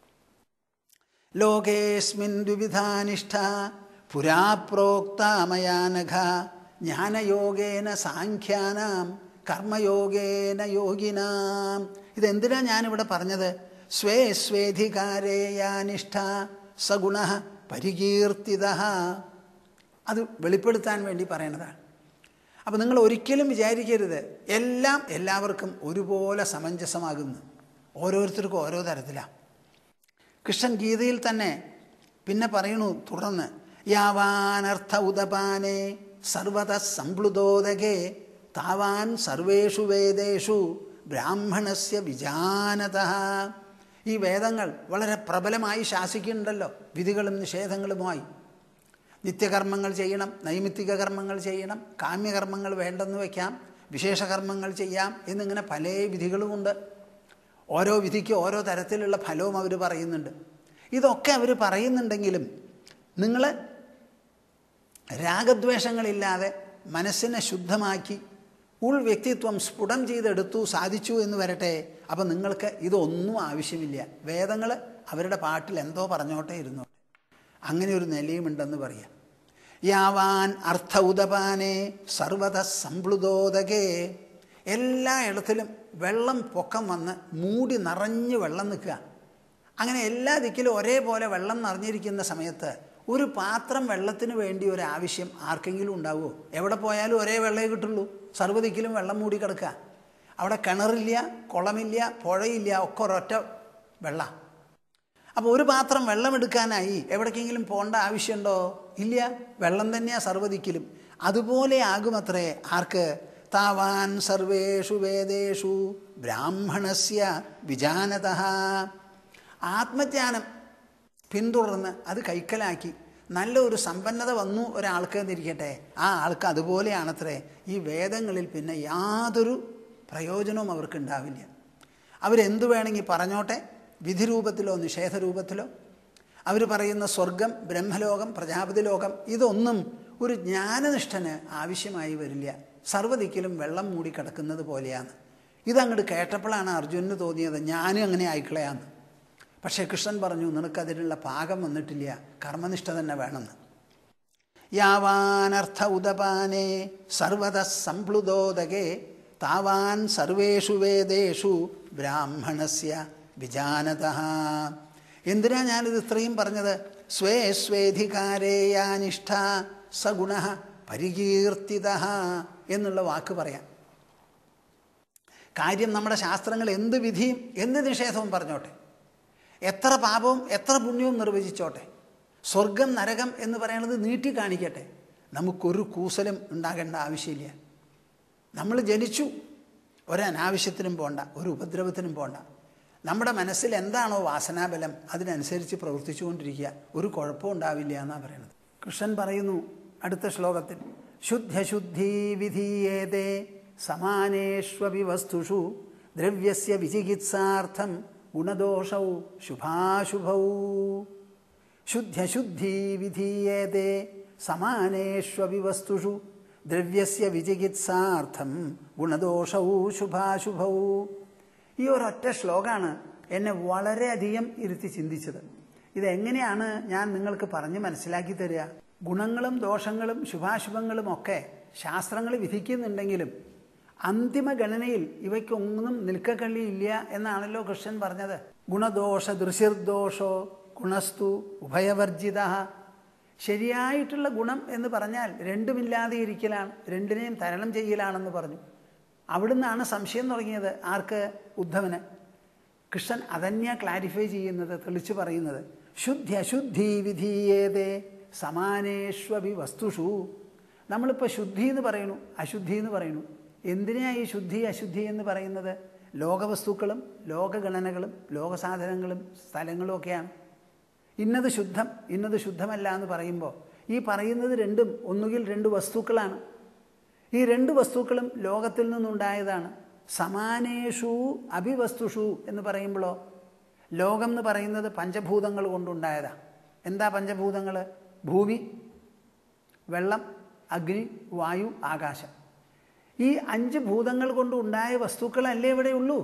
ലോകേസ്മിൻ ദ്വിവിധാനിഷ്ഠ പുരാപ്രോക്താമയാനഘ ജ്ഞാനയോഗേന സാഖ്യാനാം കർമ്മയോഗേന യോഗിനാം ഇതെന്തിനാ ഞാനിവിടെ പറഞ്ഞത് സ്വേ സ്വേധികാരേയാനിഷ്ഠ സഗുണ പരികീർത്തിത അത് വെളിപ്പെടുത്താൻ വേണ്ടി പറയണതാണ് അപ്പോൾ നിങ്ങൾ ഒരിക്കലും വിചാരിക്കരുത് എല്ലാം എല്ലാവർക്കും ഒരുപോലെ സമഞ്ജസമാകുന്നു ഓരോരുത്തർക്കും ഓരോ തരത്തിലാണ് കൃഷ്ണൻ ഗീതയിൽ തന്നെ പിന്നെ പറയണു തുടർന്ന് യാവാനർത്ഥ ഉദപാനെ സർവത സംപ്ലുതോദകേ താവാൻ സർവേഷു വേദേഷു ബ്രാഹ്മണസ്യ വിജാനത ഈ വേദങ്ങൾ വളരെ പ്രബലമായി ശാസിക്കുന്നുണ്ടല്ലോ വിധികളും നിഷേധങ്ങളുമായി നിത്യകർമ്മങ്ങൾ ചെയ്യണം നൈമിത്തിക കർമ്മങ്ങൾ ചെയ്യണം കാമ്യകർമ്മങ്ങൾ വേണ്ടെന്ന് വയ്ക്കാം വിശേഷകർമ്മങ്ങൾ ചെയ്യാം എന്നിങ്ങനെ പല വിധികളുമുണ്ട് ഓരോ വിധിക്ക് ഓരോ തരത്തിലുള്ള ഫലവും അവർ പറയുന്നുണ്ട് ഇതൊക്കെ അവർ പറയുന്നുണ്ടെങ്കിലും നിങ്ങൾ രാഗദ്വേഷങ്ങളില്ലാതെ മനസ്സിനെ ശുദ്ധമാക്കി ഉൾ വ്യക്തിത്വം സ്ഫുടം ചെയ്തെടുത്തു സാധിച്ചു എന്ന് വരട്ടെ അപ്പം നിങ്ങൾക്ക് ഇതൊന്നും ആവശ്യമില്ല വേദങ്ങൾ അവരുടെ പാട്ടിൽ എന്തോ പറഞ്ഞോട്ടെ ഇരുന്നോട്ടെ അങ്ങനെ ഒരു നിലയുമുണ്ടെന്ന് പറയാം യാവാൻ അർത്ഥ ഉദപാനെ സർവത സംപ്ലുതോദകേ എല്ലാ ഇടത്തിലും വെള്ളം പൊക്കം വന്ന് മൂടി നിറഞ്ഞ് വെള്ളം നിൽക്കുക അങ്ങനെ എല്ലാ ദിക്കിലും ഒരേപോലെ വെള്ളം നിറഞ്ഞിരിക്കുന്ന സമയത്ത് ഒരു പാത്രം വെള്ളത്തിന് വേണ്ടി ഒരു ആവശ്യം ആർക്കെങ്കിലും ഉണ്ടാവുമോ എവിടെ പോയാലും ഒരേ വെള്ളമേ കിട്ടുള്ളൂ സർവ്വദിക്കിലും വെള്ളം മൂടി കിടക്കുക അവിടെ കിണറില്ല കുളമില്ല പുഴയില്ല ഒക്കെ ഒരൊറ്റ വെള്ളം അപ്പോൾ ഒരു പാത്രം വെള്ളം എടുക്കാനായി എവിടേക്കെങ്കിലും പോകേണ്ട ആവശ്യമുണ്ടോ ഇല്ല വെള്ളം തന്നെയാണ് സർവ്വദിക്കിലും അതുപോലെ ആകുമത്രേ ആർക്ക് താവാൻ സർവേഷു വേദേഷു ബ്രാഹ്മണസ്യ വിജാനത ആത്മജ്ഞാനം പിന്തുടർന്ന് അത് കൈക്കലാക്കി നല്ല ഒരു സമ്പന്നത വന്നു ഒരാൾക്ക് എന്നിരിക്കട്ടെ ആ ആൾക്ക് അതുപോലെയാണത്രേ ഈ വേദങ്ങളിൽ പിന്നെ യാതൊരു പ്രയോജനവും അവർക്ക് ഉണ്ടാവില്ല അവരെന്തു വേണമെങ്കിൽ പറഞ്ഞോട്ടെ വിധിരൂപത്തിലോ നിഷേധരൂപത്തിലോ അവർ പറയുന്ന സ്വർഗം ബ്രഹ്മലോകം പ്രജാപതി ലോകം ഇതൊന്നും ഒരു ജ്ഞാനനിഷ്ഠന് ആവശ്യമായി വരില്ല സർവ്വദിക്കിലും വെള്ളം മൂടി കിടക്കുന്നത് പോലെയാണ് ഇതങ്ങോട്ട് കേട്ടപ്പോഴാണ് അർജുനന് തോന്നിയത് ഞാനും അങ്ങനെ ആയിക്കളയാന്ന് പക്ഷേ കൃഷ്ണൻ പറഞ്ഞു നിനക്കതിനുള്ള പാകം വന്നിട്ടില്ല കർമ്മനിഷ്ഠ തന്നെ വേണമെന്ന് യാവാനർത്ഥ ഉദപാനെ സർവത സംപ്ലുതോദകേ താവാൻ സർവേഷു വേദേഷു ബ്രാഹ്മണസ്യ വിജാനത എന്തിനാ ഞാനിത് ഇത്രയും പറഞ്ഞത് സ്വേ സ്വേധികാരേയാനിഷ്ഠ സഗുണ പരികീർത്തിത എന്നുള്ള വാക്ക് പറയാം കാര്യം നമ്മുടെ ശാസ്ത്രങ്ങൾ എന്ത് വിധിയും എന്ത് നിഷേധവും പറഞ്ഞോട്ടെ എത്ര പാപവും എത്ര പുണ്യവും നിർവചിച്ചോട്ടെ സ്വർഗം നരകം എന്ന് പറയുന്നത് നീട്ടി കാണിക്കട്ടെ നമുക്കൊരു കൂസലും ഉണ്ടാകേണ്ട ആവശ്യമില്ല നമ്മൾ ജനിച്ചു ഒരനാവശ്യത്തിനും പോണ്ട ഒരു ഉപദ്രവത്തിനും പോണ്ട നമ്മുടെ മനസ്സിൽ എന്താണോ വാസനാബലം അതിനനുസരിച്ച് പ്രവർത്തിച്ചുകൊണ്ടിരിക്കുക ഒരു കുഴപ്പവും ഉണ്ടാവില്ല എന്നാണ് പറയുന്നത് കൃഷ്ണൻ പറയുന്നു അടുത്ത ശ്ലോകത്തിൽ ശുദ്ധശുദ്ധി വിധീയേതേ സമാനേഷ്വപി വസ്തുഷു ദ്രവ്യസ്യ വിചികിത്സാർത്ഥം ഗുണദോഷൗ ശുഭാശുഭൗ ശുദ്ധശുദ്ധി വിധീയേതേ സമാനേഷ്വപി വസ്തുഷു ദ്രവ്യസ്യ വിചികിത്സാർത്ഥം ഗുണദോഷൗ ശുഭാശുഭൗ ഈ ഒരൊറ്റ ശ്ലോകമാണ് എന്നെ വളരെയധികം ഇരുത്തി ചിന്തിച്ചത് ഇതെങ്ങനെയാണ് ഞാൻ നിങ്ങൾക്ക് പറഞ്ഞ് മനസ്സിലാക്കി തരിക ഗുണങ്ങളും ദോഷങ്ങളും ശുഭാശുഭങ്ങളും ഒക്കെ ശാസ്ത്രങ്ങൾ വിധിക്കുന്നുണ്ടെങ്കിലും അന്തിമ ഗണനയിൽ ഇവയ്ക്കൊന്നും നിൽക്കക്കള്ളിയില്ല എന്നാണല്ലോ കൃഷ്ണൻ പറഞ്ഞത് ഗുണദോഷ ദൃശിർദോഷോ ഗുണസ്തു ഉഭയവർജിത ശരിയായിട്ടുള്ള ഗുണം എന്ന് പറഞ്ഞാൽ രണ്ടുമില്ലാതെ ഇരിക്കലാണ് രണ്ടിനെയും തരണം ചെയ്യലാണെന്ന് പറഞ്ഞു അവിടുന്നാണ് സംശയം തുടങ്ങിയത് ആർക്ക് ഉദ്ധവന് കൃഷ്ണൻ അതന്യ ക്ലാരിഫൈ ചെയ്യുന്നത് തെളിച്ചു പറയുന്നത് ശുദ്ധി അശുദ്ധി വിധീയേതേ സമാനേഷ്വപി വസ്തുഷു നമ്മളിപ്പോൾ ശുദ്ധി എന്ന് പറയുന്നു അശുദ്ധി എന്ന് പറയുന്നു എന്തിനാ ഈ ശുദ്ധി അശുദ്ധി എന്ന് പറയുന്നത് ലോകവസ്തുക്കളും ലോകഗണനകളും ലോകസാധനങ്ങളും സ്ഥലങ്ങളും ഒക്കെയാണ് ഇന്നത് ശുദ്ധം ഇന്നത് ശുദ്ധമല്ല എന്ന് പറയുമ്പോൾ ഈ പറയുന്നത് രണ്ടും ഒന്നുകിൽ രണ്ട് വസ്തുക്കളാണ് ഈ രണ്ട് വസ്തുക്കളും ലോകത്തിൽ നിന്നുണ്ടായതാണ് സമാനേഷു അഭിവസ്തുഷു എന്ന് പറയുമ്പോഴോ ലോകം എന്ന് പറയുന്നത് പഞ്ചഭൂതങ്ങൾ കൊണ്ടുണ്ടായതാണ് എന്താ പഞ്ചഭൂതങ്ങൾ ഭൂമി വെള്ളം അഗ്നി വായു ആകാശം ഈ അഞ്ച് ഭൂതങ്ങൾ കൊണ്ട് ഉണ്ടായ വസ്തുക്കളല്ലേ ഇവിടെയുള്ളൂ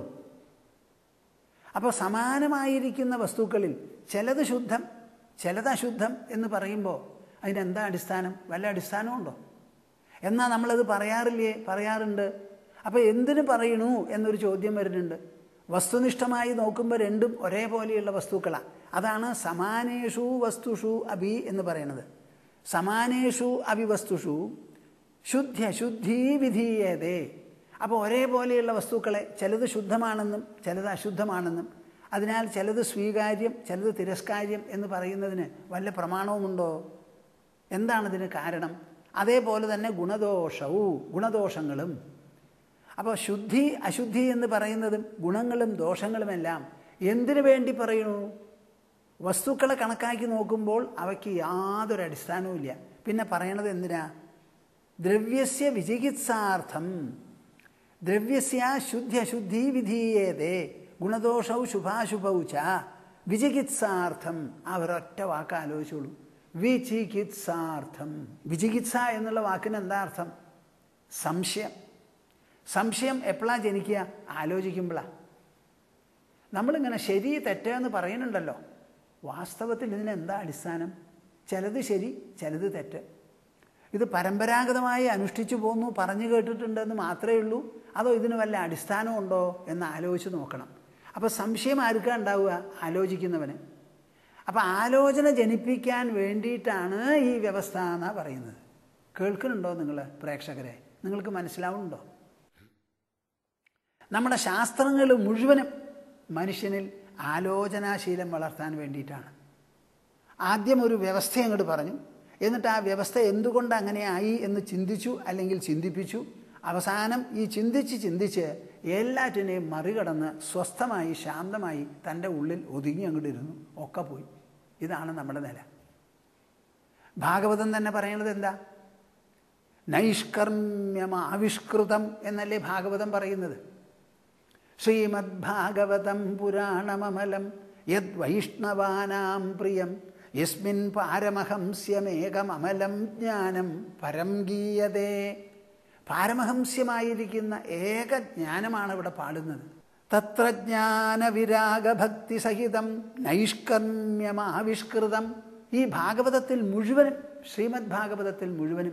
അപ്പോൾ സമാനമായിരിക്കുന്ന വസ്തുക്കളിൽ ചിലത് ശുദ്ധം ചിലത് അശുദ്ധം എന്ന് പറയുമ്പോൾ അതിനെന്താ അടിസ്ഥാനം വല്ല അടിസ്ഥാനമുണ്ടോ എന്നാൽ നമ്മളത് പറയാറില്ലേ പറയാറുണ്ട് അപ്പോൾ എന്തിനു പറയണു എന്നൊരു ചോദ്യം വരുന്നുണ്ട് വസ്തുനിഷ്ഠമായി നോക്കുമ്പോൾ രണ്ടും ഒരേപോലെയുള്ള വസ്തുക്കളാണ് അതാണ് സമാനേഷു വസ്തുഷു അഭി എന്ന് പറയുന്നത് സമാനേഷു അഭിവസ്തുഷു ശുദ്ധ ശുദ്ധി വിധീയതേ അപ്പോൾ ഒരേപോലെയുള്ള വസ്തുക്കളെ ചിലത് ശുദ്ധമാണെന്നും ചിലത് അശുദ്ധമാണെന്നും അതിനാൽ ചിലത് സ്വീകാര്യം ചിലത് തിരസ്കാര്യം എന്ന് പറയുന്നതിന് വല്ല പ്രമാണവുമുണ്ടോ എന്താണിതിന് കാരണം അതേപോലെ തന്നെ ഗുണദോഷവും ഗുണദോഷങ്ങളും അപ്പോൾ ശുദ്ധി അശുദ്ധി എന്ന് പറയുന്നതും ഗുണങ്ങളും ദോഷങ്ങളുമെല്ലാം എന്തിനു വേണ്ടി പറയുന്നു വസ്തുക്കളെ കണക്കാക്കി നോക്കുമ്പോൾ അവയ്ക്ക് യാതൊരു അടിസ്ഥാനവും ഇല്ല പിന്നെ പറയണത് എന്തിനാ ദ്രവ്യസ്യ വിചികിത്സാർത്ഥം ദ്രവ്യസ്യ ശുദ്ധി അശുദ്ധി വിധീയേതേ ഗുണദോഷവും ശുഭാശുഭവും ച വിചികിത്സാർത്ഥം ആ ഒരൊറ്റ വാക്ക് ആലോചിച്ചോളൂ വിചികിത്സാർത്ഥം വിചികിത്സ എന്നുള്ള വാക്കിന് എന്താ അർത്ഥം സംശയം സംശയം എപ്പോഴാണ് ജനിക്കുക ആലോചിക്കുമ്പോഴാണ് നമ്മളിങ്ങനെ ശരി തെറ്റെന്ന് പറയുന്നുണ്ടല്ലോ വാസ്തവത്തിൽ ഇതിന് എന്താ അടിസ്ഥാനം ചിലത് ശരി ചിലത് തെറ്റ് ഇത് പരമ്പരാഗതമായി അനുഷ്ഠിച്ചു പോന്നു പറഞ്ഞു കേട്ടിട്ടുണ്ടെന്ന് മാത്രമേ ഉള്ളൂ അതോ ഇതിന് വല്ല അടിസ്ഥാനമുണ്ടോ എന്ന് ആലോചിച്ച് നോക്കണം അപ്പോൾ സംശയം ആർക്കാ ഉണ്ടാവുക ആലോചിക്കുന്നവന് അപ്പോൾ ആലോചന ജനിപ്പിക്കാൻ വേണ്ടിയിട്ടാണ് ഈ വ്യവസ്ഥ എന്നാണ് പറയുന്നത് കേൾക്കുന്നുണ്ടോ നിങ്ങൾ പ്രേക്ഷകരെ നിങ്ങൾക്ക് മനസ്സിലാവുന്നുണ്ടോ നമ്മുടെ ശാസ്ത്രങ്ങൾ മുഴുവനും മനുഷ്യനിൽ ആലോചനാശീലം വളർത്താൻ വേണ്ടിയിട്ടാണ് ആദ്യം ഒരു വ്യവസ്ഥ അങ്ങോട്ട് പറഞ്ഞു എന്നിട്ട് ആ വ്യവസ്ഥ എന്തുകൊണ്ട് അങ്ങനെ ആയി എന്ന് ചിന്തിച്ചു അല്ലെങ്കിൽ ചിന്തിപ്പിച്ചു അവസാനം ഈ ചിന്തിച്ച് ചിന്തിച്ച് എല്ലാറ്റിനെയും മറികടന്ന് സ്വസ്ഥമായി ശാന്തമായി തൻ്റെ ഉള്ളിൽ ഒതുങ്ങി അങ്ങോട്ട് ഇരുന്നു ഒക്കെ പോയി ഇതാണ് നമ്മുടെ നില ഭാഗവതം തന്നെ പറയണത് എന്താ നൈഷ്കർമ്യം ആവിഷ്കൃതം എന്നല്ലേ ഭാഗവതം പറയുന്നത് ശ്രീമദ് ഭാഗവതം പുരാണമമലം യദ് വൈഷ്ണവാനാം പ്രിയം യസ്മിൻ പാരമഹംസ്യമേകമമലം ജ്ഞാനം പരം ഗീയതേ പാരമഹംസ്യമായിരിക്കുന്ന ഏക ജ്ഞാനമാണ് ഇവിടെ പാടുന്നത് തത്രജ്ഞാന വിരാഗഭക്തി സഹിതം നൈഷ്കർമ്യമാവിഷ്കൃതം ഈ ഭാഗവതത്തിൽ മുഴുവനും ശ്രീമദ് ഭാഗവതത്തിൽ മുഴുവനും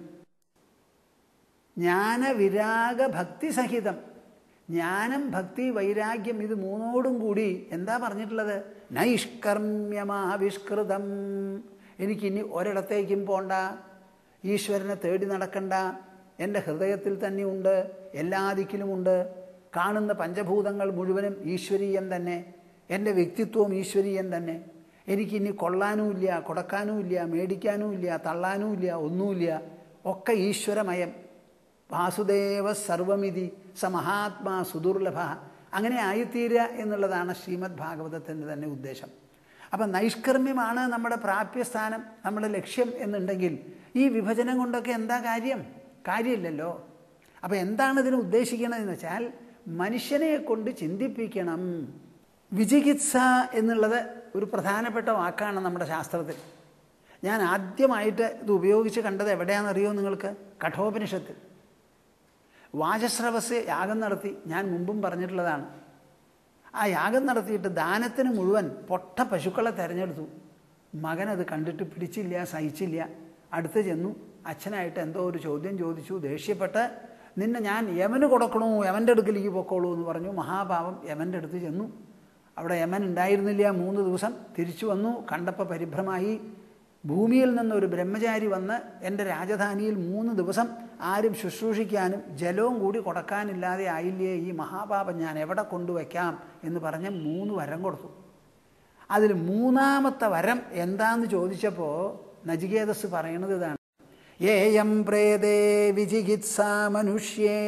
ജ്ഞാനവിരാഗ ഭക്തി സഹിതം ജ്ഞാനം ഭക്തി വൈരാഗ്യം ഇത് മൂന്നോടും കൂടി എന്താ പറഞ്ഞിട്ടുള്ളത് നൈഷ്കർമ്യമാവിഷ്കൃതം എനിക്കിനി ഒരിടത്തേക്കും പോണ്ട ഈശ്വരനെ തേടി നടക്കണ്ട എൻ്റെ ഹൃദയത്തിൽ തന്നെയുണ്ട് എല്ലാ ദിക്കിലുമുണ്ട് കാണുന്ന പഞ്ചഭൂതങ്ങൾ മുഴുവനും ഈശ്വരീയം തന്നെ എൻ്റെ വ്യക്തിത്വവും ഈശ്വരീയം തന്നെ എനിക്കിനി കൊള്ളാനുമില്ല കൊടുക്കാനുമില്ല മേടിക്കാനുമില്ല തള്ളാനുമില്ല ഒന്നുമില്ല ഒക്കെ ഈശ്വരമയം വാസുദേവ സർവമിതി സ മഹാത്മാ സുദുർലഭ അങ്ങനെ ആയിത്തീരുക എന്നുള്ളതാണ് ശ്രീമദ് ഭാഗവതത്തിൻ്റെ തന്നെ ഉദ്ദേശം അപ്പം നൈഷ്കർമ്യമാണ് നമ്മുടെ പ്രാപ്യസ്ഥാനം നമ്മുടെ ലക്ഷ്യം എന്നുണ്ടെങ്കിൽ ഈ വിഭജനം കൊണ്ടൊക്കെ എന്താ കാര്യം കാര്യമില്ലല്ലോ അപ്പം എന്താണ് ഇതിന് ഉദ്ദേശിക്കണതെന്ന് വെച്ചാൽ മനുഷ്യനെ കൊണ്ട് ചിന്തിപ്പിക്കണം വിചികിത്സ എന്നുള്ളത് ഒരു പ്രധാനപ്പെട്ട വാക്കാണ് നമ്മുടെ ശാസ്ത്രത്തിൽ ഞാൻ ആദ്യമായിട്ട് ഇത് ഉപയോഗിച്ച് കണ്ടത് എവിടെയാണെന്നറിയോ നിങ്ങൾക്ക് കഠോപനിഷത്തിൽ വാചസ്രവസ് യാഗം നടത്തി ഞാൻ മുമ്പും പറഞ്ഞിട്ടുള്ളതാണ് ആ യാഗം നടത്തിയിട്ട് ദാനത്തിന് മുഴുവൻ പൊട്ട പശുക്കളെ തിരഞ്ഞെടുത്തു മകനത് കണ്ടിട്ട് പിടിച്ചില്ല സഹിച്ചില്ല അടുത്ത് ചെന്നു അച്ഛനായിട്ട് എന്തോ ഒരു ചോദ്യം ചോദിച്ചു ദേഷ്യപ്പെട്ട് നിന്നെ ഞാൻ യമന് കൊടുക്കണോ യമൻ്റെ അടുക്കലേക്ക് പൊക്കോളൂ എന്ന് പറഞ്ഞു മഹാഭാവം യമൻ്റെ അടുത്ത് ചെന്നു അവിടെ യമൻ ഉണ്ടായിരുന്നില്ല മൂന്ന് ദിവസം തിരിച്ചു വന്നു കണ്ടപ്പോൾ പരിഭ്രമായി ഭൂമിയിൽ നിന്ന് ഒരു ബ്രഹ്മചാരി വന്ന് എൻ്റെ രാജധാനിയിൽ മൂന്ന് ദിവസം ആരും ശുശ്രൂഷിക്കാനും ജലവും കൂടി കൊടുക്കാനില്ലാതെ ആയില്ലേ ഈ മഹാപാപം ഞാൻ എവിടെ കൊണ്ടുവയ്ക്കാം എന്ന് പറഞ്ഞ് മൂന്ന് വരം കൊടുത്തു അതിൽ മൂന്നാമത്തെ വരം എന്താന്ന് ചോദിച്ചപ്പോൾ നജികേതസ് പറയണത് ഇതാണ് ഏയം പ്രേതേ വിചികിത്സാ മനുഷ്യേ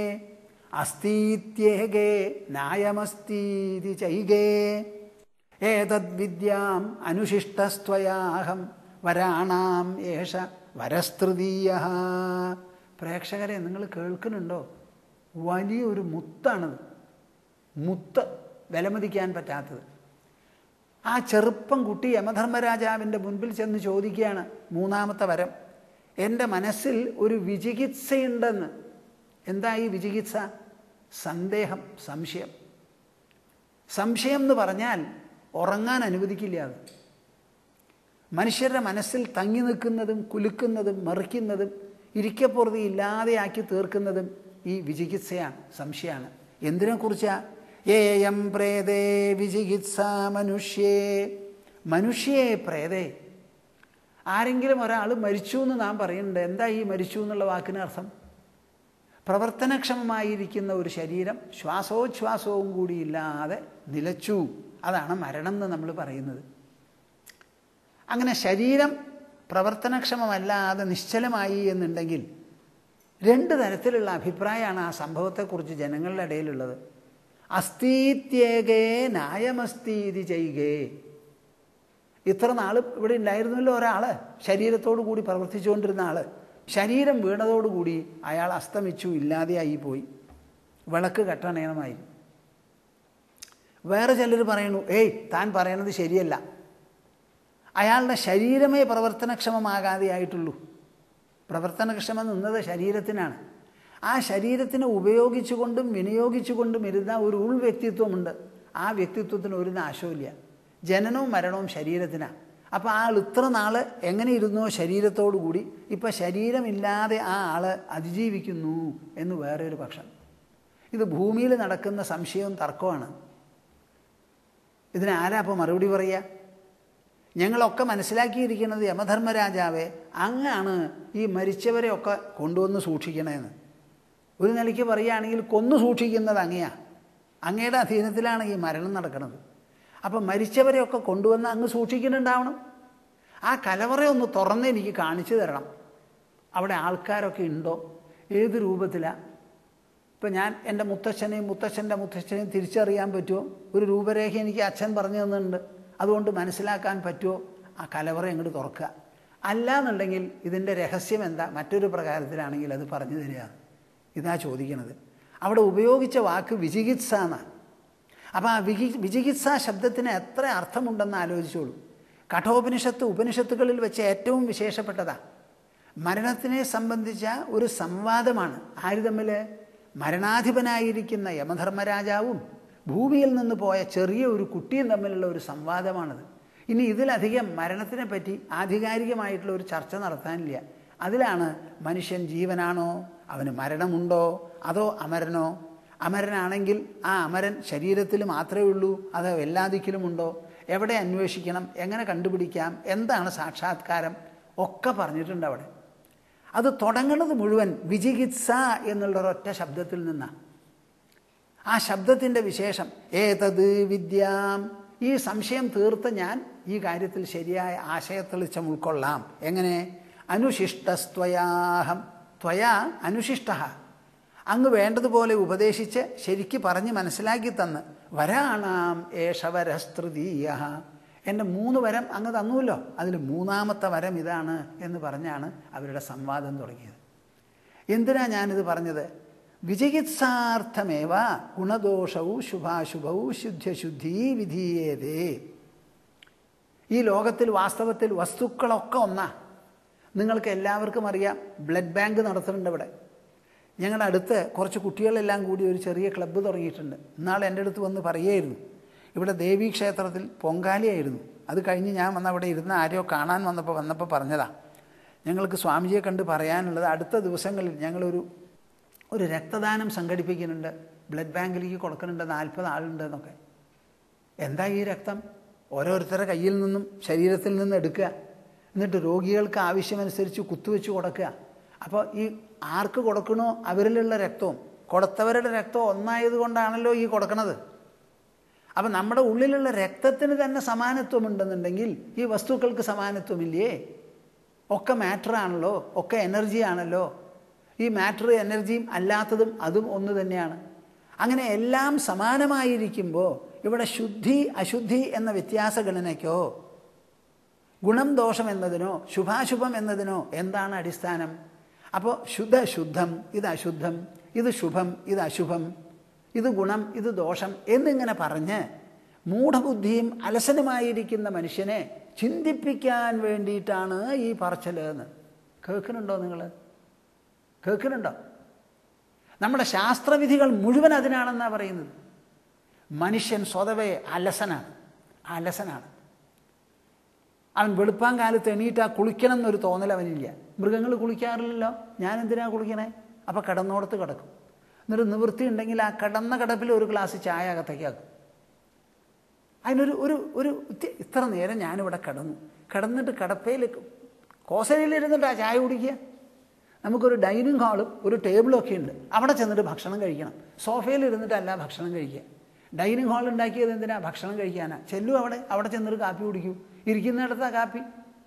അസ്തീത്യേകേ ന്യായമസ്തീതി ചൈകേ ഏതദ്വിദ്യാം അനുശിഷ്ടസ്ത്വയാഹം വരാണാം ഏഷ വരസ്തൃതീയ പ്രേക്ഷകരെ നിങ്ങൾ കേൾക്കുന്നുണ്ടോ വലിയൊരു മുത്താണത് മുത്ത് വിലമതിക്കാൻ പറ്റാത്തത് ആ ചെറുപ്പം കുട്ടി യമധർമ്മരാജാവിൻ്റെ മുൻപിൽ ചെന്ന് ചോദിക്കുകയാണ് മൂന്നാമത്തെ വരം എൻ്റെ മനസ്സിൽ ഒരു വിചികിത്സയുണ്ടെന്ന് എന്താ ഈ വിചികിത്സ സന്ദേഹം സംശയം സംശയം എന്ന് പറഞ്ഞാൽ ഉറങ്ങാൻ അനുവദിക്കില്ല അത് മനുഷ്യരുടെ മനസ്സിൽ തങ്ങി നിൽക്കുന്നതും കുലുക്കുന്നതും മറിക്കുന്നതും ഇരിക്കപ്പുറതി ഇല്ലാതെയാക്കി തീർക്കുന്നതും ഈ വിചികിത്സയാണ് സംശയമാണ് എന്തിനെക്കുറിച്ചാ ഏയം പ്രേതേ വിചികിത്സ മനുഷ്യേ മനുഷ്യേ പ്രേതേ ആരെങ്കിലും ഒരാൾ മരിച്ചു എന്ന് നാം പറയുന്നുണ്ട് എന്താ ഈ മരിച്ചു എന്നുള്ള വാക്കിന് അർത്ഥം പ്രവർത്തനക്ഷമമായിരിക്കുന്ന ഒരു ശരീരം ശ്വാസോച്ഛ്വാസവും കൂടി ഇല്ലാതെ നിലച്ചു അതാണ് മരണം എന്ന് നമ്മൾ പറയുന്നത് അങ്ങനെ ശരീരം പ്രവർത്തനക്ഷമമല്ലാതെ നിശ്ചലമായി എന്നുണ്ടെങ്കിൽ രണ്ട് തരത്തിലുള്ള അഭിപ്രായമാണ് ആ സംഭവത്തെക്കുറിച്ച് ജനങ്ങളുടെ ഇടയിലുള്ളത് അസ്ഥീത്യേകേ ന്യായമസ്തീതി ചെയ്യുകേ ഇത്ര നാൾ ഇവിടെ ഉണ്ടായിരുന്നല്ലോ ഒരാൾ ശരീരത്തോടു കൂടി പ്രവർത്തിച്ചുകൊണ്ടിരുന്ന ആൾ ശരീരം വീണതോടുകൂടി അയാൾ അസ്തമിച്ചു ഇല്ലാതെയായി പോയി വിളക്ക് കെട്ടണയണമായിരുന്നു വേറെ ചിലർ പറയുന്നു ഏയ് താൻ പറയണത് ശരിയല്ല അയാളുടെ ശരീരമേ പ്രവർത്തനക്ഷമമാകാതെയായിട്ടുള്ളൂ പ്രവർത്തനക്ഷമം നിന്നത് ശരീരത്തിനാണ് ആ ശരീരത്തിനെ ഉപയോഗിച്ചുകൊണ്ടും വിനിയോഗിച്ചുകൊണ്ടും ഇരുന്ന ഒരു ഉൾ വ്യക്തിത്വമുണ്ട് ആ വ്യക്തിത്വത്തിന് ഒരു നാശവുമില്ല ജനനവും മരണവും ശരീരത്തിനാണ് അപ്പോൾ ആൾ ഇത്ര നാൾ എങ്ങനെ ഇരുന്നോ ശരീരത്തോടു കൂടി ഇപ്പം ശരീരമില്ലാതെ ആ ആൾ അതിജീവിക്കുന്നു എന്ന് വേറെ ഒരു പക്ഷം ഇത് ഭൂമിയിൽ നടക്കുന്ന സംശയവും തർക്കമാണ് ഇതിന് ആരാ അപ്പോൾ മറുപടി പറയുക ഞങ്ങളൊക്കെ മനസ്സിലാക്കിയിരിക്കുന്നത് യമധർമ്മരാജാവെ അങ്ങാണ് ഈ മരിച്ചവരെയൊക്കെ കൊണ്ടുവന്ന് സൂക്ഷിക്കണേന്ന് ഒരു നിലയ്ക്ക് പറയുകയാണെങ്കിൽ കൊന്നു സൂക്ഷിക്കുന്നത് അങ്ങയാ അങ്ങയുടെ അധീനത്തിലാണ് ഈ മരണം നടക്കുന്നത് അപ്പം മരിച്ചവരെയൊക്കെ കൊണ്ടുവന്ന് അങ്ങ് സൂക്ഷിക്കുന്നുണ്ടാവണം ആ കലവറ ഒന്ന് തുറന്ന് എനിക്ക് കാണിച്ചു തരണം അവിടെ ആൾക്കാരൊക്കെ ഉണ്ടോ ഏത് രൂപത്തിലാണ് ഇപ്പം ഞാൻ എൻ്റെ മുത്തച്ഛനെയും മുത്തച്ഛൻ്റെ മുത്തച്ഛനെയും തിരിച്ചറിയാൻ പറ്റുമോ ഒരു രൂപരേഖ എനിക്ക് അച്ഛൻ പറഞ്ഞു തന്നിട്ടുണ്ട് അതുകൊണ്ട് മനസ്സിലാക്കാൻ പറ്റുമോ ആ കലവറ അങ്ങോട്ട് തുറക്കുക അല്ല എന്നുണ്ടെങ്കിൽ ഇതിൻ്റെ രഹസ്യം എന്താ മറ്റൊരു പ്രകാരത്തിലാണെങ്കിൽ അത് പറഞ്ഞു തരിക ഇതാ ചോദിക്കണത് അവിടെ ഉപയോഗിച്ച വാക്ക് വിചികിത്സ എന്നാണ് അപ്പോൾ ആ വികി വിചികിത്സ ശബ്ദത്തിന് എത്ര അർത്ഥമുണ്ടെന്ന് ആലോചിച്ചോളൂ കഠോപനിഷത്ത് ഉപനിഷത്തുകളിൽ വെച്ച് ഏറ്റവും വിശേഷപ്പെട്ടതാണ് മരണത്തിനെ സംബന്ധിച്ച ഒരു സംവാദമാണ് ആര് തമ്മിൽ മരണാധിപനായിരിക്കുന്ന യമധർമ്മരാജാവും ഭൂമിയിൽ നിന്ന് പോയ ചെറിയ ഒരു കുട്ടിയും തമ്മിലുള്ള ഒരു സംവാദമാണത് ഇനി ഇതിലധികം മരണത്തിനെ പറ്റി ആധികാരികമായിട്ടുള്ള ഒരു ചർച്ച നടത്താനില്ല അതിലാണ് മനുഷ്യൻ ജീവനാണോ അവന് മരണമുണ്ടോ അതോ അമരനോ അമരനാണെങ്കിൽ ആ അമരൻ ശരീരത്തിൽ മാത്രമേ ഉള്ളൂ അതോ എല്ലാ ദിക്കിലുമുണ്ടോ എവിടെ അന്വേഷിക്കണം എങ്ങനെ കണ്ടുപിടിക്കാം എന്താണ് സാക്ഷാത്കാരം ഒക്കെ പറഞ്ഞിട്ടുണ്ട് അവിടെ അത് തുടങ്ങുന്നത് മുഴുവൻ വിചികിത്സ എന്നുള്ള ഒരൊറ്റ ശബ്ദത്തിൽ നിന്നാണ് ആ ശബ്ദത്തിൻ്റെ വിശേഷം ഏതത് വിദ്യാം ഈ സംശയം തീർത്ത് ഞാൻ ഈ കാര്യത്തിൽ ശരിയായ ആശയത്തെളിച്ചം ഉൾക്കൊള്ളാം എങ്ങനെ അനുശിഷ്ടസ്ത്വയാഹം ത്വയാ അനുശിഷ്ട അങ്ങ് വേണ്ടതുപോലെ ഉപദേശിച്ച് ശരിക്ക് പറഞ്ഞ് മനസ്സിലാക്കി തന്ന് വരാണാം ഏഷവരസ്തൃതീയ എൻ്റെ മൂന്ന് വരം അങ്ങ് തന്നുവല്ലോ അതിൽ മൂന്നാമത്തെ വരം ഇതാണ് എന്ന് പറഞ്ഞാണ് അവരുടെ സംവാദം തുടങ്ങിയത് എന്തിനാ ഞാനിത് പറഞ്ഞത് വിജയിത്സാർത്ഥമേവ ഗുണദോഷവും ശുഭാശുഭവും ശുദ്ധ്യശുദ്ധി വിധീയേതേ ഈ ലോകത്തിൽ വാസ്തവത്തിൽ വസ്തുക്കളൊക്കെ ഒന്നാ നിങ്ങൾക്ക് എല്ലാവർക്കും അറിയാം ബ്ലഡ് ബാങ്ക് നടത്തുന്നുണ്ട് ഇവിടെ ഞങ്ങളുടെ അടുത്ത് കുറച്ച് കുട്ടികളെല്ലാം കൂടി ഒരു ചെറിയ ക്ലബ്ബ് തുടങ്ങിയിട്ടുണ്ട് ഇന്നാൾ എൻ്റെ അടുത്ത് വന്ന് പറയുമായിരുന്നു ഇവിടെ ദേവീക്ഷേത്രത്തിൽ പൊങ്കാലിയായിരുന്നു അത് കഴിഞ്ഞ് ഞാൻ വന്ന് അവിടെ ഇരുന്ന് ആരെയോ കാണാൻ വന്നപ്പോൾ വന്നപ്പോൾ പറഞ്ഞതാ ഞങ്ങൾക്ക് സ്വാമിജിയെ കണ്ട് പറയാനുള്ളത് അടുത്ത ദിവസങ്ങളിൽ ഞങ്ങളൊരു ഒരു രക്തദാനം സംഘടിപ്പിക്കുന്നുണ്ട് ബ്ലഡ് ബാങ്കിലേക്ക് കൊടുക്കുന്നുണ്ട് നാൽപ്പത് ആളുണ്ട് എന്നൊക്കെ എന്താ ഈ രക്തം ഓരോരുത്തരുടെ കയ്യിൽ നിന്നും ശരീരത്തിൽ നിന്ന് എടുക്കുക എന്നിട്ട് രോഗികൾക്ക് ആവശ്യമനുസരിച്ച് കുത്തുവെച്ച് കൊടുക്കുക അപ്പോൾ ഈ ആർക്ക് കൊടുക്കണോ അവരിലുള്ള രക്തവും കൊടുത്തവരുടെ രക്തം ഒന്നായതുകൊണ്ടാണല്ലോ ഈ കൊടുക്കണത് അപ്പം നമ്മുടെ ഉള്ളിലുള്ള രക്തത്തിന് തന്നെ സമാനത്വമുണ്ടെന്നുണ്ടെങ്കിൽ ഈ വസ്തുക്കൾക്ക് സമാനത്വമില്ലേ ഒക്കെ മാറ്റർ ആണല്ലോ ഒക്കെ എനർജി ആണല്ലോ ഈ മാറ്റർ എനർജിയും അല്ലാത്തതും അതും ഒന്ന് തന്നെയാണ് അങ്ങനെ എല്ലാം സമാനമായിരിക്കുമ്പോൾ ഇവിടെ ശുദ്ധി അശുദ്ധി എന്ന വ്യത്യാസ ഗണനയ്ക്കോ ഗുണം ദോഷം എന്നതിനോ ശുഭാശുഭം എന്നതിനോ എന്താണ് അടിസ്ഥാനം അപ്പോൾ ശുദ്ധ ശുദ്ധം ഇത് അശുദ്ധം ഇത് ശുഭം ഇത് അശുഭം ഇത് ഗുണം ഇത് ദോഷം എന്നിങ്ങനെ പറഞ്ഞ് മൂഢബുദ്ധിയും അലസനുമായിരിക്കുന്ന മനുഷ്യനെ ചിന്തിപ്പിക്കാൻ വേണ്ടിയിട്ടാണ് ഈ പറച്ചൽ എന്ന് കേൾക്കുന്നുണ്ടോ നിങ്ങൾ കേൾക്കുന്നുണ്ടോ നമ്മുടെ ശാസ്ത്രവിധികൾ മുഴുവൻ അതിനാണെന്നാണ് പറയുന്നത് മനുഷ്യൻ സ്വതവേ അലസനാണ് അലസനാണ് അവൻ വെളുപ്പാൻ കാലത്ത് എണീറ്റ് ആ കുളിക്കണം എന്നൊരു തോന്നൽ അവനില്ല മൃഗങ്ങൾ കുളിക്കാറില്ലല്ലോ ഞാൻ എന്തിനാ കുളിക്കണേ അപ്പോൾ കിടന്നോടത്ത് കിടക്കും എന്നിട്ട് നിവൃത്തി ഉണ്ടെങ്കിൽ ആ കിടന്ന കിടപ്പിൽ ഒരു ഗ്ലാസ് ചായ അകത്തേക്കാക്കും അതിനൊരു ഒരു ഒരു ഇത്ര നേരം ഞാനിവിടെ കിടന്നു കിടന്നിട്ട് കിടപ്പയിൽ കോസലയിലിരുന്നിട്ട് ആ ചായ കുടിക്കുക നമുക്കൊരു ഡൈനിങ് ഹാളും ഒരു ടേബിളും ഒക്കെ ഉണ്ട് അവിടെ ചെന്നിട്ട് ഭക്ഷണം കഴിക്കണം സോഫയിൽ ഇരുന്നിട്ടല്ല ഭക്ഷണം കഴിക്കുക ഡൈനിങ് ഹാൾ ഉണ്ടാക്കിയത് എന്തിനാ ഭക്ഷണം കഴിക്കാനാ ചെല്ലു അവിടെ അവിടെ ചെന്നിട്ട് കാപ്പി കുടിക്കൂ ഇരിക്കുന്നിടത്താ കാപ്പി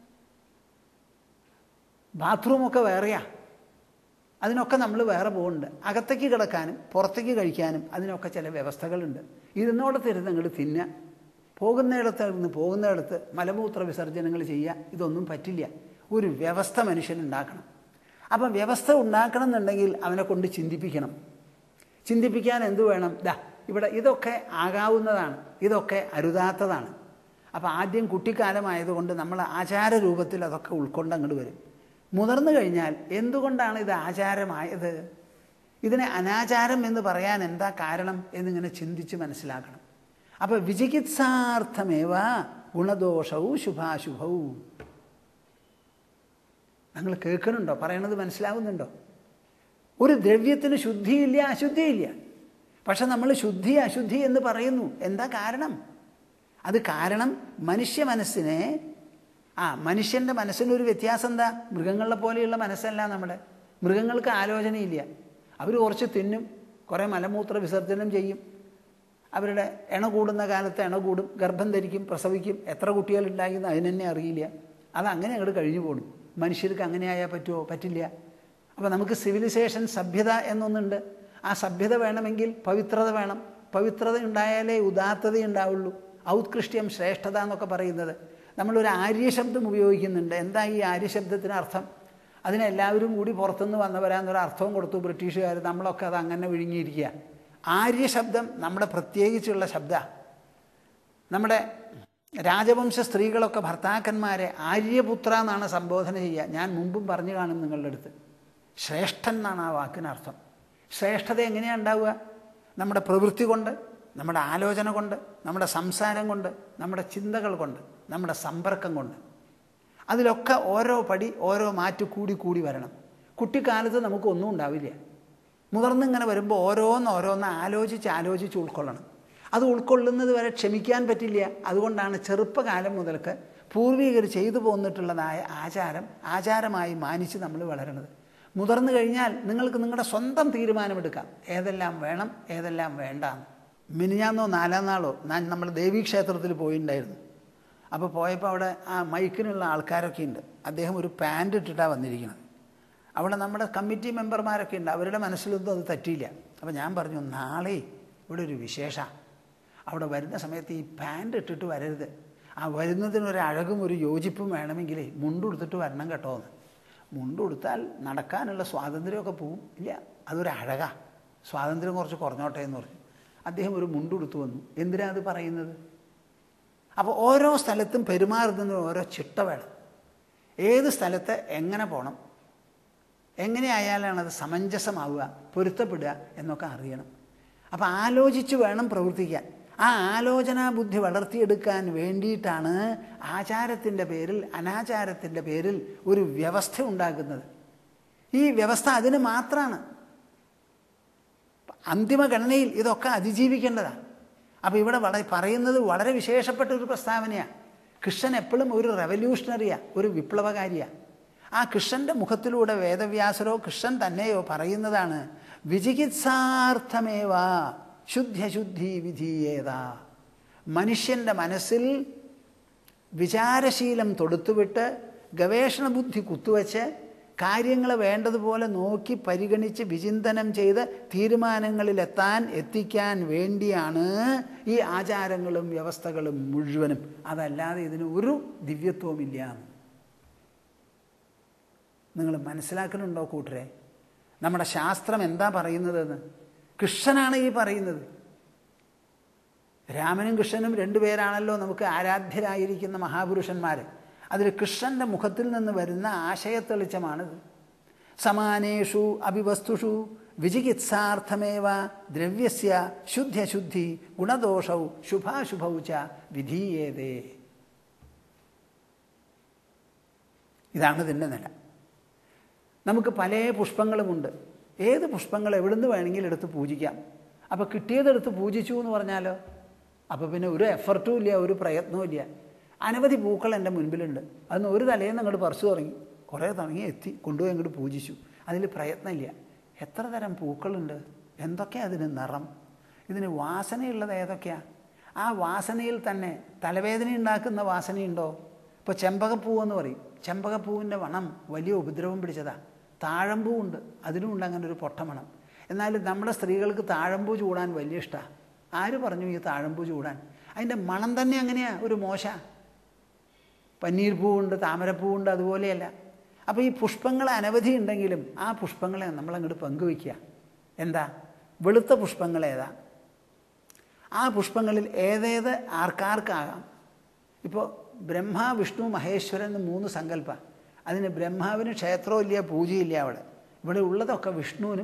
ബാത്റൂമൊക്കെ വേറെയാ അതിനൊക്കെ നമ്മൾ വേറെ പോകുന്നുണ്ട് അകത്തേക്ക് കിടക്കാനും പുറത്തേക്ക് കഴിക്കാനും അതിനൊക്കെ ചില വ്യവസ്ഥകളുണ്ട് ഇരുന്നോടത്ത് ഇരുന്ന് അങ്ങോട്ട് തിന്നുക പോകുന്നിടത്ത് നിന്ന് പോകുന്നിടത്ത് മലമൂത്ര വിസർജനങ്ങൾ ചെയ്യുക ഇതൊന്നും പറ്റില്ല ഒരു വ്യവസ്ഥ മനുഷ്യനുണ്ടാക്കണം അപ്പം വ്യവസ്ഥ ഉണ്ടാക്കണം എന്നുണ്ടെങ്കിൽ അവനെ കൊണ്ട് ചിന്തിപ്പിക്കണം ചിന്തിപ്പിക്കാൻ എന്തു വേണം ദാ ഇവിടെ ഇതൊക്കെ ആകാവുന്നതാണ് ഇതൊക്കെ അരുതാത്തതാണ് അപ്പോൾ ആദ്യം കുട്ടിക്കാലമായതുകൊണ്ട് നമ്മൾ ആചാര രൂപത്തിൽ അതൊക്കെ ഉൾക്കൊണ്ട് അങ്ങോട്ട് വരും മുതിർന്നു കഴിഞ്ഞാൽ എന്തുകൊണ്ടാണ് ഇത് ആചാരമായത് ഇതിനെ അനാചാരം എന്ന് പറയാൻ എന്താ കാരണം എന്നിങ്ങനെ ചിന്തിച്ച് മനസ്സിലാക്കണം അപ്പോൾ വിചികിത്സാർത്ഥമേവ ഗുണദോഷവും ശുഭാശുഭവും നിങ്ങൾ കേൾക്കുന്നുണ്ടോ പറയണത് മനസ്സിലാവുന്നുണ്ടോ ഒരു ദ്രവ്യത്തിന് ശുദ്ധിയില്ല അശുദ്ധിയില്ല പക്ഷെ നമ്മൾ ശുദ്ധി അശുദ്ധി എന്ന് പറയുന്നു എന്താ കാരണം അത് കാരണം മനുഷ്യ മനസ്സിനെ ആ മനുഷ്യൻ്റെ മനസ്സിനൊരു വ്യത്യാസം എന്താ മൃഗങ്ങളെ പോലെയുള്ള മനസ്സല്ല നമ്മുടെ മൃഗങ്ങൾക്ക് ആലോചനയില്ല അവർ കുറച്ച് തിന്നും കുറേ മലമൂത്ര വിസർജനം ചെയ്യും അവരുടെ എണ കൂടുന്ന കാലത്ത് എണ കൂടും ഗർഭം ധരിക്കും പ്രസവിക്കും എത്ര കുട്ടികളുണ്ടായി എന്ന് അതിനെന്നെ അറിയില്ല അത് അങ്ങനെ അങ്ങോട്ട് കഴിഞ്ഞു പോകണം മനുഷ്യർക്ക് അങ്ങനെ ആയാൽ പറ്റുമോ പറ്റില്ല അപ്പോൾ നമുക്ക് സിവിലൈസേഷൻ സഭ്യത എന്നൊന്നുണ്ട് ആ സഭ്യത വേണമെങ്കിൽ പവിത്രത വേണം പവിത്രത ഉണ്ടായാലേ ഉദാത്തത ഉണ്ടാവുള്ളൂ ഔത്കൃഷ്ട്യം ശ്രേഷ്ഠത എന്നൊക്കെ പറയുന്നത് നമ്മളൊരു ആര്യശബ്ദം ഉപയോഗിക്കുന്നുണ്ട് എന്താ ഈ ആര്യശബ്ദത്തിന് അർത്ഥം അതിനെല്ലാവരും കൂടി പുറത്തുനിന്ന് വന്നവരാന്നൊരു അർത്ഥവും കൊടുത്തു ബ്രിട്ടീഷുകാർ നമ്മളൊക്കെ അത് അങ്ങനെ വിഴുങ്ങിയിരിക്കുക ആര്യശബ്ദം നമ്മുടെ പ്രത്യേകിച്ചുള്ള ശബ്ദ നമ്മുടെ രാജവംശ സ്ത്രീകളൊക്കെ ഭർത്താക്കന്മാരെ ആര്യപുത്ര എന്നാണ് സംബോധന ചെയ്യുക ഞാൻ മുമ്പും പറഞ്ഞു കാണും നിങ്ങളുടെ അടുത്ത് ശ്രേഷ്ഠൻ എന്നാണ് ആ വാക്കിനർത്ഥം ശ്രേഷ്ഠത എങ്ങനെയാണ് ഉണ്ടാവുക നമ്മുടെ പ്രവൃത്തി കൊണ്ട് നമ്മുടെ ആലോചന കൊണ്ട് നമ്മുടെ സംസാരം കൊണ്ട് നമ്മുടെ ചിന്തകൾ കൊണ്ട് നമ്മുടെ സമ്പർക്കം കൊണ്ട് അതിലൊക്കെ ഓരോ പടി ഓരോ മാറ്റ് കൂടി കൂടി വരണം കുട്ടിക്കാലത്ത് നമുക്കൊന്നും ഉണ്ടാവില്ല മുതിർന്നിങ്ങനെ വരുമ്പോൾ ഓരോന്ന് ഓരോന്ന് ആലോചിച്ച് ആലോചിച്ച് ഉൾക്കൊള്ളണം അത് ഉൾക്കൊള്ളുന്നത് വരെ ക്ഷമിക്കാൻ പറ്റില്ല അതുകൊണ്ടാണ് ചെറുപ്പകാലം മുതൽക്ക് പൂർവികർ ചെയ്തു പോന്നിട്ടുള്ളതായ ആചാരം ആചാരമായി മാനിച്ച് നമ്മൾ വളരണത് മുതിർന്നു കഴിഞ്ഞാൽ നിങ്ങൾക്ക് നിങ്ങളുടെ സ്വന്തം തീരുമാനമെടുക്കാം ഏതെല്ലാം വേണം ഏതെല്ലാം വേണ്ട മിനിഞ്ഞാന്നോ നാലാം നാളോ ഞാൻ നമ്മൾ ദേവീക്ഷേത്രത്തിൽ പോയിട്ടുണ്ടായിരുന്നു അപ്പോൾ പോയപ്പോൾ അവിടെ ആ മൈക്കിനുള്ള ആൾക്കാരൊക്കെ ഉണ്ട് അദ്ദേഹം ഒരു പാൻറ് ഇട്ടിട്ടാണ് വന്നിരിക്കുന്നത് അവിടെ നമ്മുടെ കമ്മിറ്റി മെമ്പർമാരൊക്കെ ഉണ്ട് അവരുടെ മനസ്സിലൊന്നും അത് തറ്റിയില്ല അപ്പോൾ ഞാൻ പറഞ്ഞു നാളെ ഇവിടെ ഒരു വിശേഷ അവിടെ വരുന്ന സമയത്ത് ഈ പാൻറ് ഇട്ടിട്ട് വരരുത് ആ വരുന്നതിനൊരു അഴകും ഒരു യോജിപ്പും വേണമെങ്കിൽ മുണ്ടുടുത്തിട്ട് വരണം കേട്ടോ എന്ന് മുണ്ടുടുത്താൽ നടക്കാനുള്ള സ്വാതന്ത്ര്യമൊക്കെ പോവും ഇല്ല അതൊരു അഴകാ സ്വാതന്ത്ര്യം കുറച്ച് കുറഞ്ഞോട്ടെ എന്ന് പറഞ്ഞു അദ്ദേഹം ഒരു മുണ്ടുടുത്തു വന്നു എന്തിനാ അത് പറയുന്നത് അപ്പോൾ ഓരോ സ്ഥലത്തും പെരുമാറുന്നതിന് ഓരോ ചിട്ട വേണം ഏത് സ്ഥലത്ത് എങ്ങനെ പോകണം എങ്ങനെ ആയാലാണ് അത് സമഞ്ജസമാവുക പൊരുത്തപ്പെടുക എന്നൊക്കെ അറിയണം അപ്പോൾ ആലോചിച്ച് വേണം പ്രവർത്തിക്കാൻ ആ ആലോചനാ ബുദ്ധി വളർത്തിയെടുക്കാൻ വേണ്ടിയിട്ടാണ് ആചാരത്തിൻ്റെ പേരിൽ അനാചാരത്തിൻ്റെ പേരിൽ ഒരു വ്യവസ്ഥ ഉണ്ടാക്കുന്നത് ഈ വ്യവസ്ഥ അതിന് മാത്രമാണ് അന്തിമ ഗണനയിൽ ഇതൊക്കെ അതിജീവിക്കേണ്ടതാണ് അപ്പോൾ ഇവിടെ വളരെ പറയുന്നത് വളരെ വിശേഷപ്പെട്ട ഒരു പ്രസ്താവനയാണ് കൃഷ്ണൻ എപ്പോഴും ഒരു റെവല്യൂഷണറിയാണ് ഒരു വിപ്ലവകാരിയാണ് ആ കൃഷ്ണൻ്റെ മുഖത്തിലൂടെ വേദവ്യാസരോ കൃഷ്ണൻ തന്നെയോ പറയുന്നതാണ് വിചികിത്സാർത്ഥമേവ ശുദ്ധ്യശുദ്ധി വിധീയേത മനുഷ്യൻ്റെ മനസ്സിൽ വിചാരശീലം തൊടുത്തുവിട്ട് ഗവേഷണ ബുദ്ധി കുത്തുവച്ച് കാര്യങ്ങൾ വേണ്ടതുപോലെ നോക്കി പരിഗണിച്ച് വിചിന്തനം ചെയ്ത് തീരുമാനങ്ങളിലെത്താൻ എത്തിക്കാൻ വേണ്ടിയാണ് ഈ ആചാരങ്ങളും വ്യവസ്ഥകളും മുഴുവനും അതല്ലാതെ ഇതിന് ഒരു ദിവ്യത്വമില്ല നിങ്ങൾ മനസ്സിലാക്കുന്നുണ്ടോ കൂട്ടരെ നമ്മുടെ ശാസ്ത്രം എന്താ പറയുന്നതെന്ന് കൃഷ്ണനാണ് ഈ പറയുന്നത് രാമനും കൃഷ്ണനും രണ്ടുപേരാണല്ലോ നമുക്ക് ആരാധ്യരായിരിക്കുന്ന മഹാപുരുഷന്മാർ അതിൽ കൃഷ്ണൻ്റെ മുഖത്തിൽ നിന്ന് വരുന്ന ആശയത്തെളിച്ചമാണിത് സമാനേഷു അഭിവസ്തുഷു വിചികിത്സാർത്ഥമേവ ദ്രവ്യസ്യ ശുദ്ധ്യശുദ്ധി ഗുണദോഷൗ ശുഭാശുഭൗ ച വിധീയേതേ ഇതാണ് ഇതിൻ്റെ നില നമുക്ക് പല പുഷ്പങ്ങളുമുണ്ട് ഏത് പുഷ്പങ്ങൾ എവിടുന്ന് വേണമെങ്കിലും എടുത്ത് പൂജിക്കാം അപ്പോൾ കിട്ടിയതെടുത്ത് പൂജിച്ചു എന്ന് പറഞ്ഞാലോ അപ്പോൾ പിന്നെ ഒരു എഫർട്ടും ഇല്ല ഒരു പ്രയത്നവും ഇല്ല അനവധി പൂക്കൾ എൻ്റെ മുൻപിലുണ്ട് അതൊന്ന് ഒരു തലേന്ന് അങ്ങോട്ട് പറിച്ചു തുടങ്ങി കുറേ തുടങ്ങി എത്തി കൊണ്ടുപോയി അങ്ങോട്ട് പൂജിച്ചു അതിൽ പ്രയത്നമില്ല എത്ര തരം പൂക്കളുണ്ട് എന്തൊക്കെയാണ് അതിന് നിറം ഇതിന് വാസനയുള്ളത് ഏതൊക്കെയാണ് ആ വാസനയിൽ തന്നെ തലവേദന ഉണ്ടാക്കുന്ന വാസനയുണ്ടോ ഇപ്പോൾ ചെമ്പകപ്പൂ എന്ന് പറയും ചെമ്പകപ്പൂവിൻ്റെ വണം വലിയ ഉപദ്രവം പിടിച്ചതാണ് താഴമ്പൂവുണ്ട് അതിനുമുണ്ട് അങ്ങനെ ഒരു പൊട്ടമണം എന്നാലും നമ്മുടെ സ്ത്രീകൾക്ക് താഴമ്പൂ ചൂടാൻ വലിയ ഇഷ്ടമാണ് ആര് പറഞ്ഞു ഈ താഴമ്പൂ ചൂടാൻ അതിൻ്റെ മണം തന്നെ അങ്ങനെയാണ് ഒരു മോശ പന്നീർ പൂവുണ്ട് താമരപ്പൂവുണ്ട് അതുപോലെയല്ല അപ്പോൾ ഈ പുഷ്പങ്ങൾ അനവധി ഉണ്ടെങ്കിലും ആ പുഷ്പങ്ങളെ നമ്മളങ്ങോട്ട് പങ്കുവയ്ക്കുക എന്താ വെളുത്ത പുഷ്പങ്ങൾ ഏതാ ആ പുഷ്പങ്ങളിൽ ഏതേത് ആർക്കാർക്കാകാം ഇപ്പോൾ ബ്രഹ്മ വിഷ്ണു മഹേശ്വരൻ എന്ന് മൂന്ന് സങ്കല്പ അതിന് ബ്രഹ്മാവിന് ക്ഷേത്രമില്ല പൂജയില്ല അവിടെ ഇവിടെ ഉള്ളതൊക്കെ വിഷ്ണുവിനും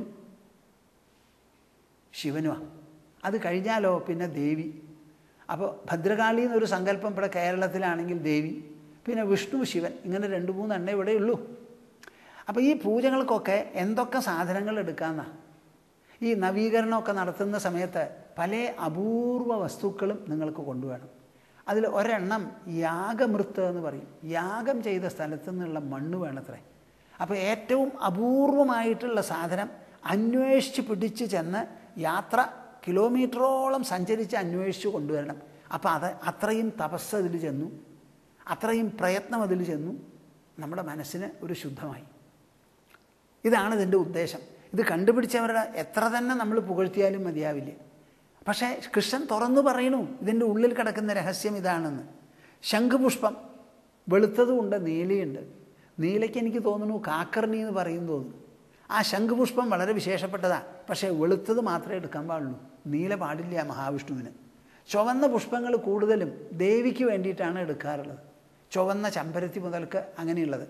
ശിവനുമാണ് അത് കഴിഞ്ഞാലോ പിന്നെ ദേവി അപ്പോൾ ഭദ്രകാളി എന്നൊരു സങ്കല്പം ഇവിടെ കേരളത്തിലാണെങ്കിൽ ദേവി പിന്നെ വിഷ്ണു ശിവൻ ഇങ്ങനെ രണ്ട് മൂന്ന് എണ്ണ ഇവിടെ ഉള്ളൂ അപ്പോൾ ഈ പൂജകൾക്കൊക്കെ എന്തൊക്കെ സാധനങ്ങൾ എടുക്കാമെന്നാണ് ഈ നവീകരണമൊക്കെ നടത്തുന്ന സമയത്ത് പല അപൂർവ വസ്തുക്കളും നിങ്ങൾക്ക് കൊണ്ടുവേണം അതിൽ ഒരെണ്ണം യാഗമൃത്ത് എന്ന് പറയും യാഗം ചെയ്ത സ്ഥലത്തു നിന്നുള്ള മണ്ണ് വേണത്രേ അപ്പോൾ ഏറ്റവും അപൂർവമായിട്ടുള്ള സാധനം അന്വേഷിച്ച് പിടിച്ച് ചെന്ന് യാത്ര കിലോമീറ്ററോളം സഞ്ചരിച്ച് അന്വേഷിച്ച് കൊണ്ടുവരണം അപ്പോൾ അത് അത്രയും തപസ് അതിൽ ചെന്നു അത്രയും പ്രയത്നം അതിൽ ചെന്നു നമ്മുടെ മനസ്സിന് ഒരു ശുദ്ധമായി ഇതാണ് ഇതിൻ്റെ ഉദ്ദേശം ഇത് കണ്ടുപിടിച്ചവരുടെ എത്ര തന്നെ നമ്മൾ പുകഴ്ത്തിയാലും മതിയാവില്ല പക്ഷേ കൃഷ്ണൻ തുറന്നു പറയണു ഇതിൻ്റെ ഉള്ളിൽ കിടക്കുന്ന രഹസ്യം ഇതാണെന്ന് ശംഖുപുഷ്പം വെളുത്തതുമുണ്ട് നീലയുണ്ട് നീലയ്ക്ക് എനിക്ക് തോന്നുന്നു കാക്കർണി എന്ന് പറയും തോന്നുന്നു ആ ശംഖുപുഷ്പം വളരെ വിശേഷപ്പെട്ടതാണ് പക്ഷേ വെളുത്തത് മാത്രമേ എടുക്കാൻ പാടുള്ളൂ നീല പാടില്ല മഹാവിഷ്ണുവിന് ചുവന്ന പുഷ്പങ്ങൾ കൂടുതലും ദേവിക്ക് വേണ്ടിയിട്ടാണ് എടുക്കാറുള്ളത് ചുവന്ന ചമ്പരത്തി മുതൽക്ക് അങ്ങനെയുള്ളത്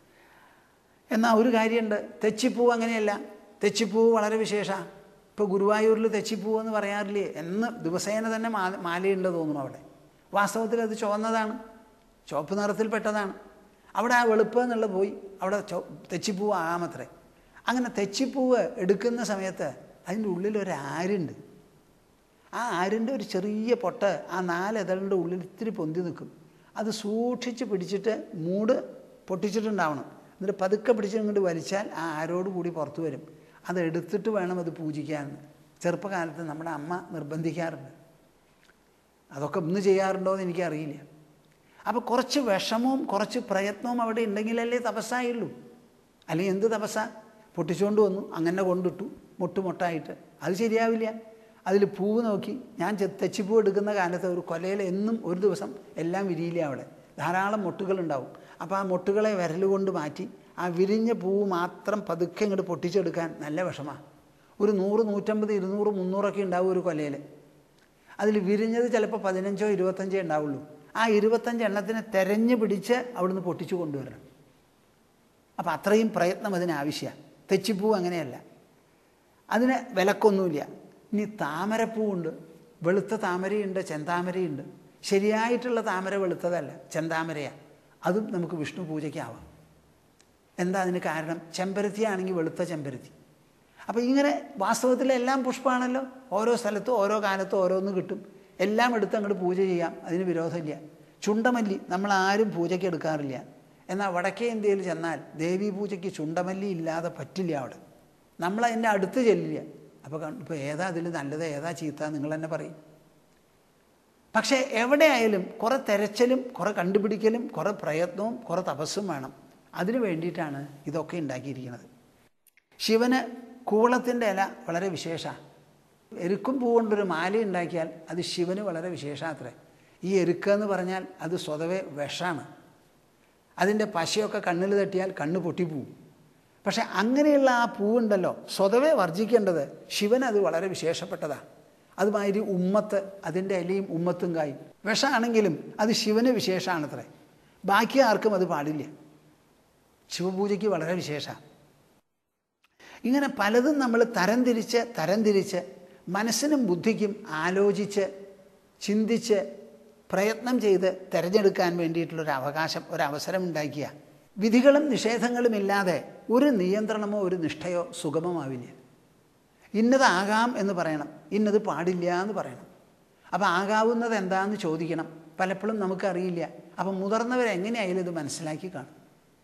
എന്നാൽ ഒരു കാര്യമുണ്ട് തെച്ചിപ്പൂ അങ്ങനെയല്ല തെച്ചിപ്പൂ വളരെ വിശേഷമാണ് ഇപ്പോൾ ഗുരുവായൂരിൽ തെച്ചിപ്പൂ എന്ന് പറയാറില്ലേ എന്ന് ദിവസേന തന്നെ മാ മാലയുണ്ട് തോന്നുന്നു അവിടെ വാസ്തവത്തിൽ അത് ചുവന്നതാണ് ചുവപ്പ് നിറത്തിൽപ്പെട്ടതാണ് അവിടെ ആ വെളുപ്പ് എന്നുള്ള പോയി അവിടെ ചോ തെച്ചിപ്പൂവ് ആകാമത്രേ അങ്ങനെ തെച്ചിപ്പൂവ് എടുക്കുന്ന സമയത്ത് അതിൻ്റെ ഉള്ളിൽ ഒരു ആരുണ്ട് ആ ആരിൻ്റെ ഒരു ചെറിയ പൊട്ട് ആ നാലെതളിൻ്റെ ഉള്ളിൽ ഇത്തിരി പൊന്തി നിൽക്കും അത് സൂക്ഷിച്ച് പിടിച്ചിട്ട് മൂട് പൊട്ടിച്ചിട്ടുണ്ടാവണം എന്നിട്ട് പതുക്കെ പിടിച്ച് ഇങ്ങോട്ട് വലിച്ചാൽ ആ ആരോട് കൂടി പുറത്തു വരും അത് എടുത്തിട്ട് വേണം അത് പൂജിക്കാൻ ചെറുപ്പകാലത്ത് നമ്മുടെ അമ്മ നിർബന്ധിക്കാറുണ്ട് അതൊക്കെ ഇന്ന് ചെയ്യാറുണ്ടോ എന്ന് എനിക്കറിയില്ല അപ്പോൾ കുറച്ച് വിഷമവും കുറച്ച് പ്രയത്നവും അവിടെ ഉണ്ടെങ്കിലല്ലേ തപസ്സായുള്ളൂ അല്ലെങ്കിൽ എന്ത് തപസ്സ പൊട്ടിച്ചുകൊണ്ട് വന്നു അങ്ങനെ കൊണ്ടിട്ടു മുട്ടുമൊട്ടായിട്ട് അത് ശരിയാവില്ല അതിൽ പൂവ് നോക്കി ഞാൻ തെച്ചിപ്പൂ എടുക്കുന്ന കാലത്ത് ഒരു കൊലയിൽ എന്നും ഒരു ദിവസം എല്ലാം വിരിയില്ല അവിടെ ധാരാളം മൊട്ടുകളുണ്ടാവും അപ്പോൾ ആ മൊട്ടുകളെ വിരൽ കൊണ്ട് മാറ്റി ആ വിരിഞ്ഞ പൂവ് മാത്രം പതുക്കെ ഇങ്ങോട്ട് പൊട്ടിച്ചെടുക്കാൻ നല്ല വിഷമമാണ് ഒരു നൂറ് നൂറ്റമ്പത് ഇരുന്നൂറ് മുന്നൂറൊക്കെ ഉണ്ടാവും ഒരു കൊലയിൽ അതിൽ വിരിഞ്ഞത് ചിലപ്പോൾ പതിനഞ്ചോ ഇരുപത്തഞ്ചോ ഉണ്ടാവുള്ളൂ ആ ഇരുപത്തഞ്ച് എണ്ണത്തിനെ തെരഞ്ഞു പിടിച്ച് അവിടുന്ന് പൊട്ടിച്ചു കൊണ്ടുവരണം അപ്പോൾ അത്രയും പ്രയത്നം അതിനാവശ്യമാണ് തെച്ചിപ്പൂ അങ്ങനെയല്ല അതിന് വിലക്കൊന്നുമില്ല ഇനി താമരപ്പൂവുണ്ട് വെളുത്ത താമരയുണ്ട് ചെന്താമരയുണ്ട് ശരിയായിട്ടുള്ള താമര വെളുത്തതല്ല ചെന്താമരയാണ് അതും നമുക്ക് വിഷ്ണു പൂജയ്ക്കാവാം എന്താ അതിന് കാരണം ചെമ്പരത്തിയാണെങ്കിൽ വെളുത്ത ചെമ്പരത്തി അപ്പോൾ ഇങ്ങനെ വാസ്തവത്തിൽ എല്ലാം പുഷ്പമാണല്ലോ ഓരോ സ്ഥലത്തും ഓരോ കാലത്തും ഓരോന്ന് കിട്ടും എല്ലാം എടുത്ത് അങ്ങോട്ട് പൂജ ചെയ്യാം അതിന് വിരോധമില്ല ചുണ്ടമല്ലി നമ്മൾ ആരും പൂജയ്ക്ക് എടുക്കാറില്ല എന്നാൽ വടക്കേ ഇന്ത്യയിൽ ചെന്നാൽ ദേവീ പൂജയ്ക്ക് ചുണ്ടമല്ലി ഇല്ലാതെ പറ്റില്ല അവിടെ നമ്മൾ അതിൻ്റെ അടുത്ത് ചെല്ലില്ല അപ്പോൾ ഇപ്പോൾ ഏതാ അതിൽ നല്ലത് ഏതാ ചീത്ത നിങ്ങൾ തന്നെ പറയും പക്ഷേ എവിടെയായാലും കുറേ തെരച്ചിലും കുറേ കണ്ടുപിടിക്കലും കുറേ പ്രയത്നവും കുറേ തപസ്സും വേണം അതിനു വേണ്ടിയിട്ടാണ് ഇതൊക്കെ ഉണ്ടാക്കിയിരിക്കുന്നത് ശിവന് കൂളത്തിൻ്റെ ഇല വളരെ വിശേഷമാണ് എരുക്കും പൂ കൊണ്ടൊരു മാല ഉണ്ടാക്കിയാൽ അത് ശിവന് വളരെ വിശേഷാത്രേ ഈ എരുക്ക എന്ന് പറഞ്ഞാൽ അത് സ്വതവേ വിഷമാണ് അതിൻ്റെ പശയൊക്കെ കണ്ണിൽ തട്ടിയാൽ കണ്ണ് പൊട്ടിപ്പോവും പക്ഷെ അങ്ങനെയുള്ള ആ പൂവുണ്ടല്ലോ സ്വതവേ വർജിക്കേണ്ടത് ശിവൻ അത് വളരെ വിശേഷപ്പെട്ടതാണ് അതുമാതിരി ഉമ്മത്ത് അതിൻ്റെ ഇലയും ഉമ്മത്തും കായും വിഷമാണെങ്കിലും അത് ശിവന് വിശേഷമാണത്രേ ബാക്കി ആർക്കും അത് പാടില്ല ശിവപൂജയ്ക്ക് വളരെ വിശേഷമാണ് ഇങ്ങനെ പലതും നമ്മൾ തരംതിരിച്ച് തരംതിരിച്ച് മനസ്സിനും ബുദ്ധിക്കും ആലോചിച്ച് ചിന്തിച്ച് പ്രയത്നം ചെയ്ത് തിരഞ്ഞെടുക്കാൻ വേണ്ടിയിട്ടുള്ളൊരു അവകാശം ഒരു അവസരം ഉണ്ടാക്കിയ വിധികളും നിഷേധങ്ങളും ഇല്ലാതെ ഒരു നിയന്ത്രണമോ ഒരു നിഷ്ഠയോ സുഗമമാവില്ല ഇന്നതാകാം എന്ന് പറയണം ഇന്നത് പാടില്ല എന്ന് പറയണം അപ്പോൾ ആകാവുന്നത് എന്താണെന്ന് ചോദിക്കണം പലപ്പോഴും നമുക്കറിയില്ല അപ്പം മുതിർന്നവരെങ്ങനെയായാലും ഇത് മനസ്സിലാക്കി കാണും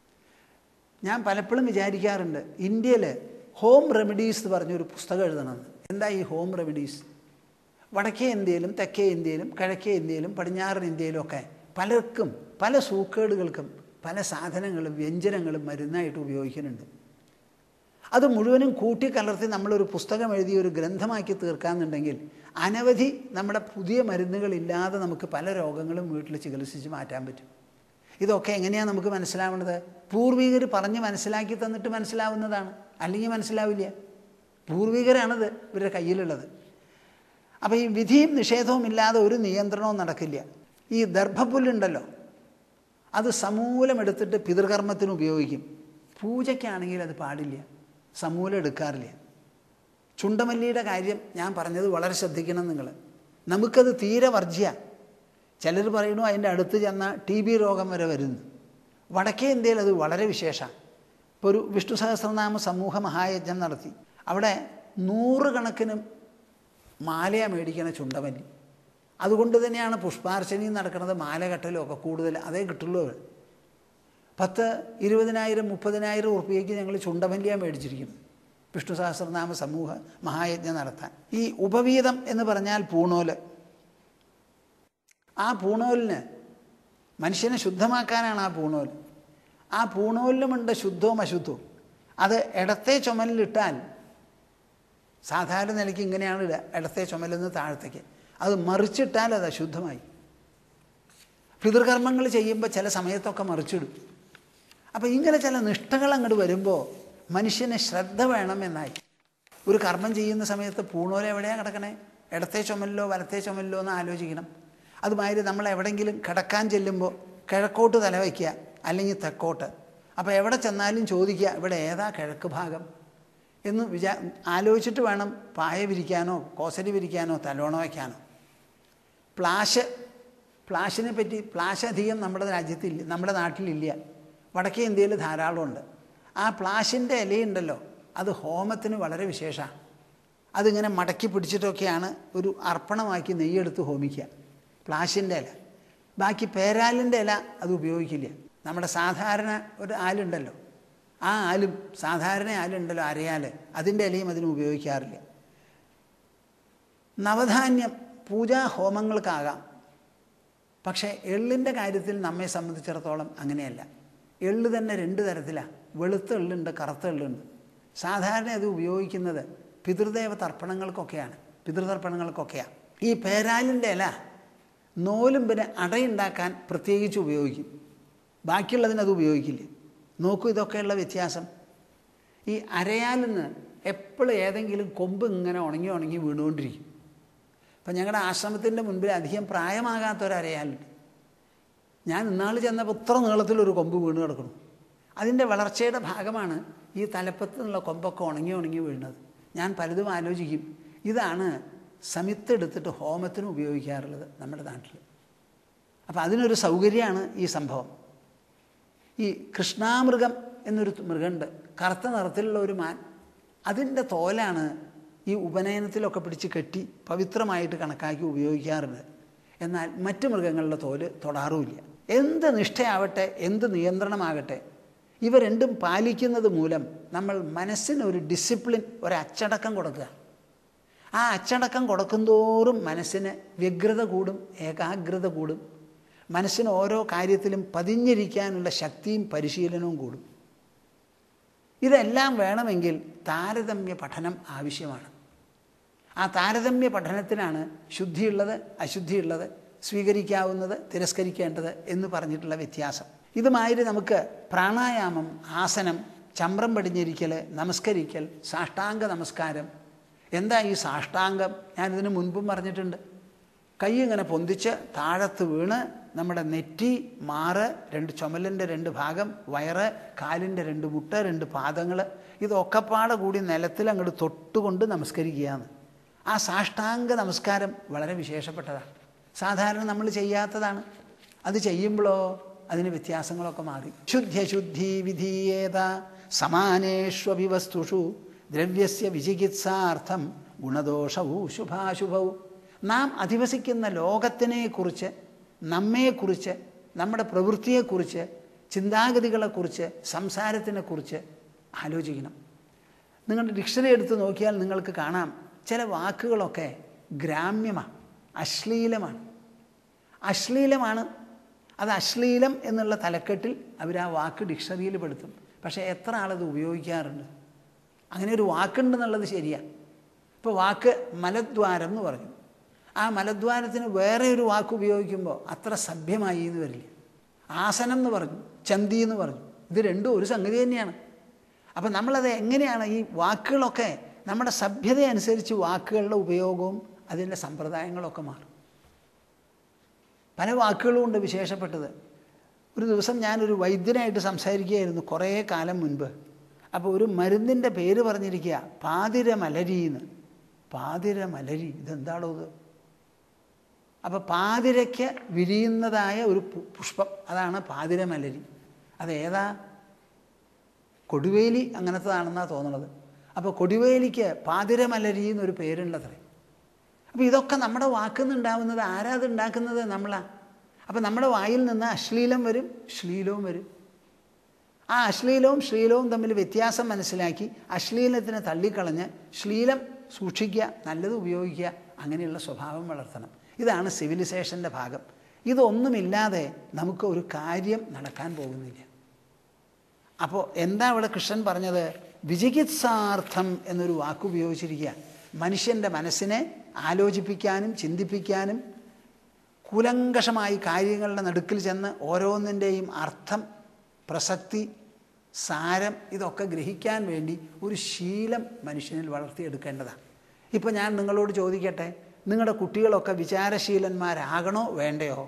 ഞാൻ പലപ്പോഴും വിചാരിക്കാറുണ്ട് ഇന്ത്യയിൽ ഹോം റെമഡീസ് എന്ന് പറഞ്ഞൊരു പുസ്തകം എഴുതണമെന്ന് എന്താ ഈ ഹോം റെമഡീസ് വടക്കേ ഇന്ത്യയിലും തെക്കേ ഇന്ത്യയിലും കിഴക്കേ ഇന്ത്യയിലും പടിഞ്ഞാറൻ ഇന്ത്യയിലും ഒക്കെ പലർക്കും പല സൂക്കേടുകൾക്കും പല സാധനങ്ങളും വ്യഞ്ജനങ്ങളും മരുന്നായിട്ട് ഉപയോഗിക്കുന്നുണ്ട് അത് മുഴുവനും കൂട്ടിക്കലർത്തി നമ്മളൊരു പുസ്തകം എഴുതി ഒരു ഗ്രന്ഥമാക്കി തീർക്കാമെന്നുണ്ടെങ്കിൽ അനവധി നമ്മുടെ പുതിയ മരുന്നുകളില്ലാതെ നമുക്ക് പല രോഗങ്ങളും വീട്ടിൽ ചികിത്സിച്ച് മാറ്റാൻ പറ്റും ഇതൊക്കെ എങ്ങനെയാണ് നമുക്ക് മനസ്സിലാവേണ്ടത് പൂർവികർ പറഞ്ഞ് മനസ്സിലാക്കി തന്നിട്ട് മനസ്സിലാവുന്നതാണ് അല്ലെങ്കിൽ മനസ്സിലാവില്ല പൂർവികരാണത് ഇവരുടെ കയ്യിലുള്ളത് അപ്പോൾ ഈ വിധിയും നിഷേധവും ഇല്ലാതെ ഒരു നിയന്ത്രണവും നടക്കില്ല ഈ ദർഭപ്പുല്ലുണ്ടല്ലോ അത് സമൂലം എടുത്തിട്ട് പിതൃകർമ്മത്തിന് ഉപയോഗിക്കും പൂജയ്ക്കാണെങ്കിൽ അത് പാടില്ല സമൂലം എടുക്കാറില്ല ചുണ്ടമല്ലിയുടെ കാര്യം ഞാൻ പറഞ്ഞത് വളരെ ശ്രദ്ധിക്കണം നിങ്ങൾ നമുക്കത് തീരെ വർജ്യ ചിലർ പറയുന്നു അതിൻ്റെ അടുത്ത് ചെന്ന ടി ബി രോഗം വരെ വരുന്നു വടക്കേ ഇന്ത്യയിൽ അത് വളരെ വിശേഷമാണ് ഇപ്പോൾ ഒരു വിഷ്ണു സഹസ്രനാമ സമൂഹ മഹായജ്ഞം നടത്തി അവിടെ നൂറുകണക്കിന് മാലയാ മേടിക്കണ ചുണ്ടമല്ലി അതുകൊണ്ട് തന്നെയാണ് പുഷ്പാർച്ചനയും നടക്കുന്നത് മാല കെട്ടലും ഒക്കെ കൂടുതൽ അതേ കിട്ടുള്ളൂ പത്ത് ഇരുപതിനായിരം മുപ്പതിനായിരം ഉറുപ്പികയ്ക്ക് ഞങ്ങൾ ചുണ്ടമല്ലിയാണ് മേടിച്ചിരിക്കുന്നു വിഷ്ണു സഹസ്രനാമ സമൂഹ മഹായജ്ഞം നടത്താൻ ഈ ഉപവീതം എന്ന് പറഞ്ഞാൽ പൂണോല് ആ പൂണോലിന് മനുഷ്യനെ ശുദ്ധമാക്കാനാണ് ആ പൂണോൽ ആ പൂണോലിലുമുണ്ട് ശുദ്ധവും അശുദ്ധവും അത് ഇടത്തെ ചുമലിലിട്ടാൽ സാധാരണ നിലയ്ക്ക് ഇങ്ങനെയാണ് ഇടുക ഇടത്തെ ചുമലിന്ന് താഴത്തേക്ക് അത് മറിച്ചിട്ടാൽ അത് അശുദ്ധമായി പിതൃകർമ്മങ്ങൾ ചെയ്യുമ്പോൾ ചില സമയത്തൊക്കെ മറിച്ചിടും അപ്പോൾ ഇങ്ങനെ ചില നിഷ്ഠകൾ അങ്ങോട്ട് വരുമ്പോൾ മനുഷ്യന് ശ്രദ്ധ വേണമെന്നായി ഒരു കർമ്മം ചെയ്യുന്ന സമയത്ത് പൂണോല എവിടെയാണ് കിടക്കണേ ഇടത്തെ ചുമലിലോ വലത്തെ ചുമലിലോ എന്ന് ആലോചിക്കണം അതുമാതിരി നമ്മൾ എവിടെയെങ്കിലും കിടക്കാൻ ചെല്ലുമ്പോൾ കിഴക്കോട്ട് തല വയ്ക്കുക അല്ലെങ്കിൽ തെക്കോട്ട് അപ്പോൾ എവിടെ ചെന്നാലും ചോദിക്കുക ഇവിടെ ഏതാ കിഴക്ക് ഭാഗം എന്ന് വിചാ ആലോചിച്ചിട്ട് വേണം പായ വിരിക്കാനോ കോസരി വിരിക്കാനോ തലോണ വയ്ക്കാനോ പ്ലാശ് പ്ലാശിനെ പറ്റി പ്ലാശ് അധികം നമ്മുടെ രാജ്യത്തില്ല നമ്മുടെ നാട്ടിലില്ല വടക്കേ ഇന്ത്യയിൽ ധാരാളമുണ്ട് ആ പ്ലാശിൻ്റെ ഇലയുണ്ടല്ലോ അത് ഹോമത്തിന് വളരെ വിശേഷമാണ് അതിങ്ങനെ മടക്കി പിടിച്ചിട്ടൊക്കെയാണ് ഒരു അർപ്പണമാക്കി നെയ്യെടുത്ത് ഹോമിക്കുക പ്ലാശിൻ്റെ ഇല ബാക്കി പേരാലിൻ്റെ ഇല അത് ഉപയോഗിക്കില്ല നമ്മുടെ സാധാരണ ഒരു ആലുണ്ടല്ലോ ആ ആലും സാധാരണ ആലുണ്ടല്ലോ അരയാല് അതിൻ്റെ ഇലയും അതിന് ഉപയോഗിക്കാറില്ല നവധാന്യം പൂജാ ഹോമങ്ങൾക്കാകാം പക്ഷേ എള്ളിൻ്റെ കാര്യത്തിൽ നമ്മെ സംബന്ധിച്ചിടത്തോളം അങ്ങനെയല്ല എള്ള് തന്നെ രണ്ട് തരത്തിലാണ് വെളുത്ത എള്ളുണ്ട് കറുത്ത എള്ളുണ്ട് സാധാരണ അത് ഉപയോഗിക്കുന്നത് പിതൃദേവ തർപ്പണങ്ങൾക്കൊക്കെയാണ് പിതൃതർപ്പണങ്ങൾക്കൊക്കെയാണ് ഈ പേരാലിൻ്റെ ഇല നോലുമ്പിന് അടയുണ്ടാക്കാൻ പ്രത്യേകിച്ച് ഉപയോഗിക്കും ബാക്കിയുള്ളതിന് അത് ഉപയോഗിക്കില്ല നോക്കൂ ഇതൊക്കെയുള്ള വ്യത്യാസം ഈ അരയാലിന് എപ്പോഴും ഏതെങ്കിലും കൊമ്പ് ഇങ്ങനെ ഉണങ്ങി ഉണങ്ങി വീണുകൊണ്ടിരിക്കും അപ്പം ഞങ്ങളുടെ ആശ്രമത്തിൻ്റെ മുൻപിൽ അധികം പ്രായമാകാത്തൊരു അരയാലുണ്ട് ഞാൻ ഇന്നാൾ ചെന്നപ്പോൾ ഇത്ര നീളത്തിലൊരു കൊമ്പ് വീണ് കിടക്കണം അതിൻ്റെ വളർച്ചയുടെ ഭാഗമാണ് ഈ തലപ്പത്ത് നിന്നുള്ള കൊമ്പൊക്കെ ഉണങ്ങി ഉണങ്ങി വീഴുന്നത് ഞാൻ പലതും ആലോചിക്കും ഇതാണ് സമിത്തെടുത്തിട്ട് ഹോമത്തിന് ഉപയോഗിക്കാറുള്ളത് നമ്മുടെ നാട്ടിൽ അപ്പോൾ അതിനൊരു സൗകര്യമാണ് ഈ സംഭവം ഈ കൃഷ്ണാമൃഗം എന്നൊരു മൃഗമുണ്ട് കറുത്ത നിറത്തിലുള്ള ഒരു മാൻ അതിൻ്റെ തോലാണ് ഈ ഉപനയനത്തിലൊക്കെ പിടിച്ച് കെട്ടി പവിത്രമായിട്ട് കണക്കാക്കി ഉപയോഗിക്കാറുണ്ട് എന്നാൽ മറ്റ് മൃഗങ്ങളുടെ തോല് തൊടാറുമില്ല എന്ത് നിഷ്ഠയാവട്ടെ എന്ത് നിയന്ത്രണമാകട്ടെ ഇവ രണ്ടും പാലിക്കുന്നത് മൂലം നമ്മൾ മനസ്സിന് ഒരു ഡിസിപ്ലിൻ ഒരു അച്ചടക്കം കൊടുക്കുക ആ അച്ചടക്കം കൊടുക്കുന്തോറും മനസ്സിന് വ്യഗ്രത കൂടും ഏകാഗ്രത കൂടും മനസ്സിന് ഓരോ കാര്യത്തിലും പതിഞ്ഞിരിക്കാനുള്ള ശക്തിയും പരിശീലനവും കൂടും ഇതെല്ലാം വേണമെങ്കിൽ താരതമ്യ പഠനം ആവശ്യമാണ് ആ താരതമ്യ പഠനത്തിനാണ് ശുദ്ധിയുള്ളത് അശുദ്ധിയുള്ളത് സ്വീകരിക്കാവുന്നത് തിരസ്കരിക്കേണ്ടത് എന്ന് പറഞ്ഞിട്ടുള്ള വ്യത്യാസം ഇതുമാതിരി നമുക്ക് പ്രാണായാമം ആസനം ചമ്രം പടിഞ്ഞിരിക്കൽ നമസ്കരിക്കൽ സാഷ്ടാംഗ നമസ്കാരം എന്താ ഈ സാഷ്ടാംഗം ഞാനിതിന് മുൻപും പറഞ്ഞിട്ടുണ്ട് കൈ ഇങ്ങനെ പൊന്തിച്ച് താഴത്ത് വീണ് നമ്മുടെ നെറ്റി മാറ് രണ്ട് ചുമലിൻ്റെ രണ്ട് ഭാഗം വയറ് കാലിൻ്റെ രണ്ട് മുട്ട രണ്ട് പാദങ്ങൾ ഇതൊക്കെപ്പാടെ കൂടി നിലത്തിൽ അങ്ങോട്ട് തൊട്ടുകൊണ്ട് നമസ്കരിക്കുകയാണ് ആ സാഷ്ടാംഗ നമസ്കാരം വളരെ വിശേഷപ്പെട്ടതാണ് സാധാരണ നമ്മൾ ചെയ്യാത്തതാണ് അത് ചെയ്യുമ്പോഴോ അതിന് വ്യത്യാസങ്ങളൊക്കെ മാറി ശുദ്ധ്യശുദ്ധി വിധീയേത സമാനേഷ്വപി വസ്തുഷു ദ്രവ്യസ്യ വിചികിത്സാർത്ഥം ഗുണദോഷവും ശുഭാശുഭവും നാം അധിവസിക്കുന്ന ലോകത്തിനെക്കുറിച്ച് നമ്മെക്കുറിച്ച് നമ്മുടെ പ്രവൃത്തിയെക്കുറിച്ച് ചിന്താഗതികളെക്കുറിച്ച് സംസാരത്തിനെക്കുറിച്ച് ആലോചിക്കണം നിങ്ങളുടെ ഡിക്ഷണറി എടുത്ത് നോക്കിയാൽ നിങ്ങൾക്ക് കാണാം ചില വാക്കുകളൊക്കെ ഗ്രാമ്യമാണ് അശ്ലീലമാണ് അശ്ലീലമാണ് അത് അശ്ലീലം എന്നുള്ള തലക്കെട്ടിൽ അവർ ആ വാക്ക് ഡിക്ഷണറിയിൽ പെടുത്തും പക്ഷേ എത്ര ആളത് ഉപയോഗിക്കാറുണ്ട് അങ്ങനെ ഒരു വാക്കുണ്ടെന്നുള്ളത് ശരിയാണ് ഇപ്പോൾ വാക്ക് മലദ്വാരം എന്ന് പറഞ്ഞു ആ മലദ്വാരത്തിന് വേറെ ഒരു വാക്ക് ഉപയോഗിക്കുമ്പോൾ അത്ര സഭ്യമായി എന്ന് വരില്ല ആസനം എന്ന് പറഞ്ഞു ചന്തി എന്ന് പറഞ്ഞു ഇത് രണ്ടും ഒരു സംഗതി തന്നെയാണ് അപ്പം നമ്മളത് എങ്ങനെയാണ് ഈ വാക്കുകളൊക്കെ നമ്മുടെ സഭ്യത അനുസരിച്ച് വാക്കുകളുടെ ഉപയോഗവും അതിൻ്റെ സമ്പ്രദായങ്ങളൊക്കെ മാറും പല വാക്കുകളും ഉണ്ട് വിശേഷപ്പെട്ടത് ഒരു ദിവസം ഞാനൊരു വൈദ്യനായിട്ട് സംസാരിക്കുകയായിരുന്നു കുറേ കാലം മുൻപ് അപ്പോൾ ഒരു മരുന്നിൻ്റെ പേര് പറഞ്ഞിരിക്കുക പാതിരമലരി എന്ന് പാതിരമലരി ഇതെന്താണോ ഇത് അപ്പോൾ പാതിരയ്ക്ക് വിരിയുന്നതായ ഒരു പുഷ്പം അതാണ് പാതിരമലരി അതേതാ കൊടുവേലി അങ്ങനത്തതാണെന്നാണ് തോന്നുന്നത് അപ്പോൾ കൊടിവേലിക്ക് പാതിരമലരി എന്നൊരു പേരുണ്ടത്രേ അപ്പോൾ ഇതൊക്കെ നമ്മുടെ വാക്കിൽ നിന്നുണ്ടാവുന്നത് ആരാ അത് ഉണ്ടാക്കുന്നത് നമ്മളാ അപ്പോൾ നമ്മുടെ വായിൽ നിന്ന് അശ്ലീലം വരും ശ്ലീലവും വരും ആ അശ്ലീലവും ശ്ലീലവും തമ്മിൽ വ്യത്യാസം മനസ്സിലാക്കി അശ്ലീലത്തിനെ തള്ളിക്കളഞ്ഞ് ശ്ലീലം സൂക്ഷിക്കുക നല്ലത് ഉപയോഗിക്കുക അങ്ങനെയുള്ള സ്വഭാവം വളർത്തണം ഇതാണ് സിവിലൈസേഷൻ്റെ ഭാഗം ഇതൊന്നുമില്ലാതെ നമുക്ക് ഒരു കാര്യം നടക്കാൻ പോകുന്നില്ല അപ്പോൾ എന്താ ഇവിടെ കൃഷ്ണൻ പറഞ്ഞത് വിചികിത്സാർത്ഥം എന്നൊരു വാക്ക് ഉപയോഗിച്ചിരിക്കുക മനുഷ്യൻ്റെ മനസ്സിനെ ആലോചിപ്പിക്കാനും ചിന്തിപ്പിക്കാനും കൂലങ്കഷമായി കാര്യങ്ങളുടെ നടുക്കിൽ ചെന്ന് ഓരോന്നിൻ്റെയും അർത്ഥം പ്രസക്തി സാരം ഇതൊക്കെ ഗ്രഹിക്കാൻ വേണ്ടി ഒരു ശീലം മനുഷ്യനിൽ വളർത്തിയെടുക്കേണ്ടതാണ് ഇപ്പോൾ ഞാൻ നിങ്ങളോട് ചോദിക്കട്ടെ നിങ്ങളുടെ കുട്ടികളൊക്കെ വിചാരശീലന്മാരാകണോ വേണ്ടയോ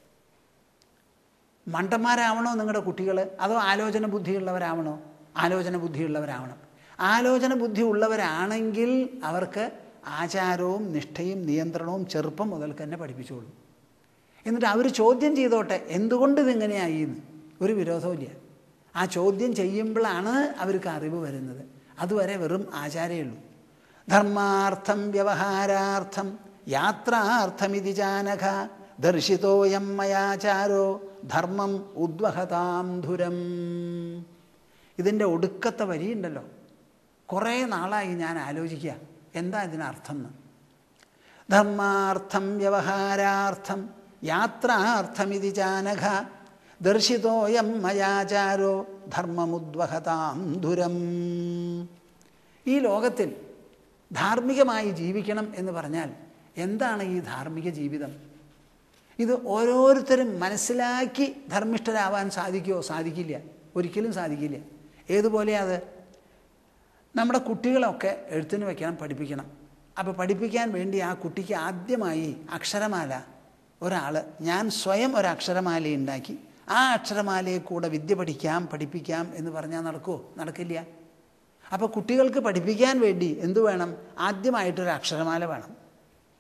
മണ്ടന്മാരാവണോ നിങ്ങളുടെ കുട്ടികൾ അതോ ആലോചന ബുദ്ധിയുള്ളവരാവണോ ആലോചന ബുദ്ധിയുള്ളവരാവണം ആലോചന ബുദ്ധി ഉള്ളവരാണെങ്കിൽ അവർക്ക് ആചാരവും നിഷ്ഠയും നിയന്ത്രണവും ചെറുപ്പം മുതൽ തന്നെ പഠിപ്പിച്ചോളും എന്നിട്ട് അവർ ചോദ്യം ചെയ്തോട്ടെ എന്തുകൊണ്ട് ഇതിങ്ങനെയായി എന്ന് ഒരു വിരോധമില്ല ആ ചോദ്യം ചെയ്യുമ്പോഴാണ് അവർക്ക് അറിവ് വരുന്നത് അതുവരെ വെറും ആചാരയുള്ളൂ ധർമാർത്ഥം വ്യവഹാരാർത്ഥം യാത്രാർത്ഥമിതി ജാനഘ ദർശിതോയം മയാചാരോ ധർമ്മം ഉദ്വഹതാം ധുരം ഇതിൻ്റെ ഒടുക്കത്തെ വരിയുണ്ടല്ലോ കുറേ നാളായി ഞാൻ ആലോചിക്കുക എന്താ ഇതിനർത്ഥം എന്ന് ധർമാർത്ഥം വ്യവഹാരാർത്ഥം യാത്രാർത്ഥമിതി ജാനഘ ദർശിതോയം മയാചാരോ ധർമ്മമുദ്വഹതാം ധുരം ഈ ലോകത്തിൽ ധാർമ്മികമായി ജീവിക്കണം എന്ന് പറഞ്ഞാൽ എന്താണ് ഈ ധാർമ്മിക ജീവിതം ഇത് ഓരോരുത്തരും മനസ്സിലാക്കി ധർമ്മിഷ്ഠരാവാൻ സാധിക്കുമോ സാധിക്കില്ല ഒരിക്കലും സാധിക്കില്ല ഏതുപോലെയാ അത് നമ്മുടെ കുട്ടികളൊക്കെ എഴുത്തിന് വയ്ക്കണം പഠിപ്പിക്കണം അപ്പോൾ പഠിപ്പിക്കാൻ വേണ്ടി ആ കുട്ടിക്ക് ആദ്യമായി അക്ഷരമാല ഒരാൾ ഞാൻ സ്വയം ഒരു അക്ഷരമാല ഉണ്ടാക്കി ആ അക്ഷരമാലയെ കൂടെ വിദ്യ പഠിക്കാം പഠിപ്പിക്കാം എന്ന് പറഞ്ഞാൽ നടക്കുമോ നടക്കില്ല അപ്പോൾ കുട്ടികൾക്ക് പഠിപ്പിക്കാൻ വേണ്ടി എന്തു വേണം ആദ്യമായിട്ടൊരു അക്ഷരമാല വേണം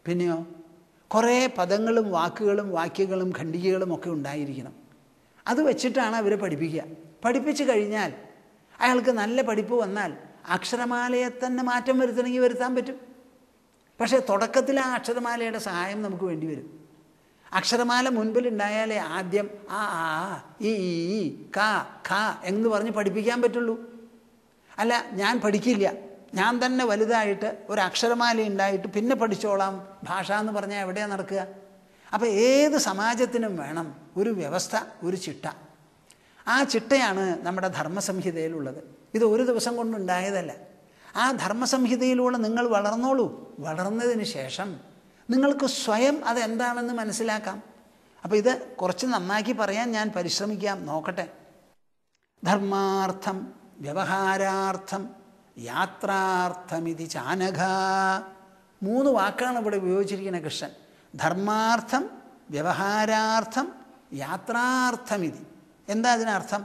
പിന്നെയോ കുറേ പദങ്ങളും വാക്കുകളും വാക്യങ്ങളും ഖണ്ഡികകളും ഒക്കെ ഉണ്ടായിരിക്കണം അത് വെച്ചിട്ടാണ് അവരെ പഠിപ്പിക്കുക പഠിപ്പിച്ചു കഴിഞ്ഞാൽ അയാൾക്ക് നല്ല പഠിപ്പ് വന്നാൽ അക്ഷരമാലയെ തന്നെ മാറ്റം വരുത്തണമെങ്കിൽ വരുത്താൻ പറ്റും പക്ഷേ തുടക്കത്തിൽ ആ അക്ഷരമാലയുടെ സഹായം നമുക്ക് വേണ്ടി വരും അക്ഷരമാല മുൻപിൽ ഉണ്ടായാലേ ആദ്യം ആ ആ ഈ ഈ ക ഖ എന്ന് പറഞ്ഞ് പഠിപ്പിക്കാൻ പറ്റുള്ളൂ അല്ല ഞാൻ പഠിക്കില്ല ഞാൻ തന്നെ വലുതായിട്ട് ഒരു അക്ഷരമാല ഉണ്ടായിട്ട് പിന്നെ പഠിച്ചോളാം ഭാഷ എന്ന് പറഞ്ഞാൽ എവിടെയാണ് നടക്കുക അപ്പോൾ ഏത് സമാജത്തിനും വേണം ഒരു വ്യവസ്ഥ ഒരു ചിട്ട ആ ചിട്ടയാണ് നമ്മുടെ ധർമ്മസംഹിതയിലുള്ളത് ഇത് ഒരു ദിവസം കൊണ്ടുണ്ടായതല്ല ആ ധർമ്മസംഹിതയിലൂടെ നിങ്ങൾ വളർന്നോളൂ വളർന്നതിന് ശേഷം നിങ്ങൾക്ക് സ്വയം അതെന്താണെന്ന് മനസ്സിലാക്കാം അപ്പോൾ ഇത് കുറച്ച് നന്നാക്കി പറയാൻ ഞാൻ പരിശ്രമിക്കാം നോക്കട്ടെ ധർമാർത്ഥം വ്യവഹാരാർത്ഥം യാത്രാർത്ഥമിതി ചാനഘ മൂന്ന് വാക്കാണ് ഇവിടെ ഉപയോഗിച്ചിരിക്കുന്നത് കൃഷ്ണൻ ധർമാർത്ഥം വ്യവഹാരാർത്ഥം യാത്രാർത്ഥമിതി എന്താ അതിനർത്ഥം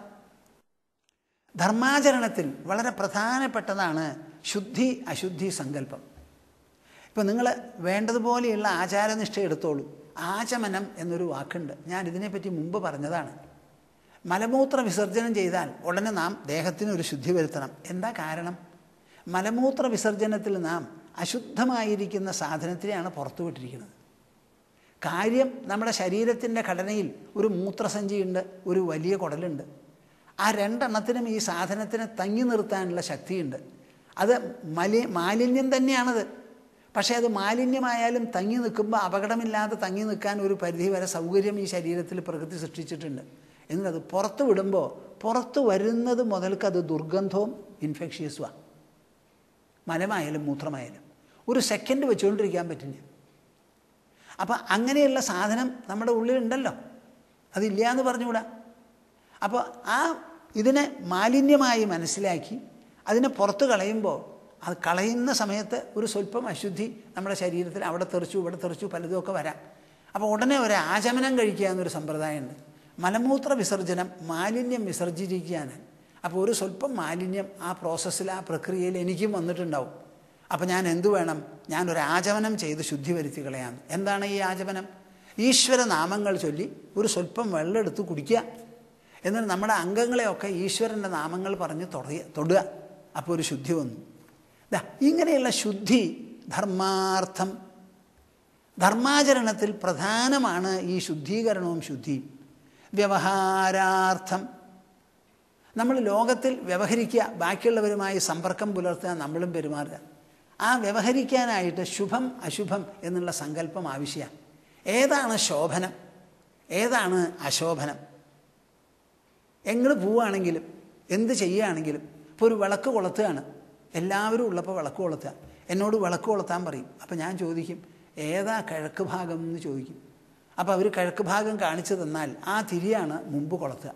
ധർമാചരണത്തിൽ വളരെ പ്രധാനപ്പെട്ടതാണ് ശുദ്ധി അശുദ്ധി സങ്കല്പം ഇപ്പം നിങ്ങൾ വേണ്ടതുപോലെയുള്ള ആചാരനിഷ്ഠ എടുത്തോളൂ ആചമനം എന്നൊരു വാക്കുണ്ട് ഞാൻ ഇതിനെപ്പറ്റി മുമ്പ് പറഞ്ഞതാണ് മലമൂത്ര വിസർജനം ചെയ്താൽ ഉടനെ നാം ദേഹത്തിന് ഒരു ശുദ്ധി വരുത്തണം എന്താ കാരണം മലമൂത്ര വിസർജനത്തിൽ നാം അശുദ്ധമായിരിക്കുന്ന സാധനത്തിനെയാണ് പുറത്തുവിട്ടിരിക്കുന്നത് കാര്യം നമ്മുടെ ശരീരത്തിൻ്റെ ഘടനയിൽ ഒരു മൂത്രസഞ്ചിയുണ്ട് ഒരു വലിയ കുടലുണ്ട് ആ രണ്ടെണ്ണത്തിനും ഈ സാധനത്തിനെ തങ്ങി നിർത്താനുള്ള ശക്തിയുണ്ട് അത് മലി മാലിന്യം തന്നെയാണത് പക്ഷേ അത് മാലിന്യമായാലും തങ്ങി നിൽക്കുമ്പോൾ അപകടമില്ലാതെ തങ്ങി നിൽക്കാൻ ഒരു പരിധി വരെ സൗകര്യം ഈ ശരീരത്തിൽ പ്രകൃതി സൃഷ്ടിച്ചിട്ടുണ്ട് എന്നത് പുറത്ത് വിടുമ്പോൾ പുറത്ത് വരുന്നത് മുതൽക്ക് അത് ദുർഗന്ധവും ഇൻഫെക്ഷ്യസുമാണ് മലമായാലും മൂത്രമായാലും ഒരു സെക്കൻഡ് വെച്ചുകൊണ്ടിരിക്കാൻ പറ്റില്ല അപ്പം അങ്ങനെയുള്ള സാധനം നമ്മുടെ ഉള്ളിലുണ്ടല്ലോ അതില്ല എന്ന് പറഞ്ഞുകൂടാ അപ്പോൾ ആ ഇതിനെ മാലിന്യമായി മനസ്സിലാക്കി അതിനെ പുറത്ത് കളയുമ്പോൾ അത് കളയുന്ന സമയത്ത് ഒരു സ്വല്പം അശുദ്ധി നമ്മുടെ ശരീരത്തിൽ അവിടെ തെറിച്ചു ഇവിടെ തെറിച്ചു പലതുമൊക്കെ വരാം അപ്പോൾ ഉടനെ ഒരു ആചമനം കഴിക്കുക എന്നൊരു സമ്പ്രദായമുണ്ട് മലമൂത്ര വിസർജനം മാലിന്യം വിസർജിച്ചിരിക്കുകയാണ് അപ്പോൾ ഒരു സ്വല്പം മാലിന്യം ആ പ്രോസസ്സിൽ ആ പ്രക്രിയയിൽ എനിക്കും വന്നിട്ടുണ്ടാവും അപ്പോൾ ഞാൻ എന്തു വേണം ഞാനൊരു ആചമനം ചെയ്ത് ശുദ്ധി വരുത്തി കളയാം എന്താണ് ഈ ആചമനം ഈശ്വര നാമങ്ങൾ ചൊല്ലി ഒരു സ്വല്പം വെള്ളം എടുത്ത് കുടിക്കുക എന്നിട്ട് നമ്മുടെ അംഗങ്ങളെയൊക്കെ ഈശ്വരൻ്റെ നാമങ്ങൾ പറഞ്ഞ് തൊടുക തൊടുക അപ്പോൾ ഒരു ശുദ്ധി വന്നു ദാ ഇങ്ങനെയുള്ള ശുദ്ധി ധർമാർത്ഥം ധർമാചരണത്തിൽ പ്രധാനമാണ് ഈ ശുദ്ധീകരണവും ശുദ്ധിയും വ്യവഹാരാർത്ഥം നമ്മൾ ലോകത്തിൽ വ്യവഹരിക്കുക ബാക്കിയുള്ളവരുമായി സമ്പർക്കം പുലർത്തുക നമ്മളും പെരുമാറുക ആ വ്യവഹരിക്കാനായിട്ട് ശുഭം അശുഭം എന്നുള്ള സങ്കല്പം ആവശ്യമാണ് ഏതാണ് ശോഭനം ഏതാണ് അശോഭനം എങ്ങോട്ട് പോവുകയാണെങ്കിലും എന്ത് ചെയ്യുകയാണെങ്കിലും ഇപ്പോൾ ഒരു വിളക്ക് കൊളുത്തുകയാണ് എല്ലാവരും ഉള്ളപ്പോൾ വിളക്ക് കൊളുത്തുക എന്നോട് വിളക്ക് കൊളുത്താൻ പറയും അപ്പോൾ ഞാൻ ചോദിക്കും ഏതാ കിഴക്ക് ഭാഗം എന്ന് ചോദിക്കും അപ്പോൾ അവർ കിഴക്ക് ഭാഗം കാണിച്ചു തന്നാൽ ആ തിരിയാണ് മുമ്പ് കൊളുത്തുക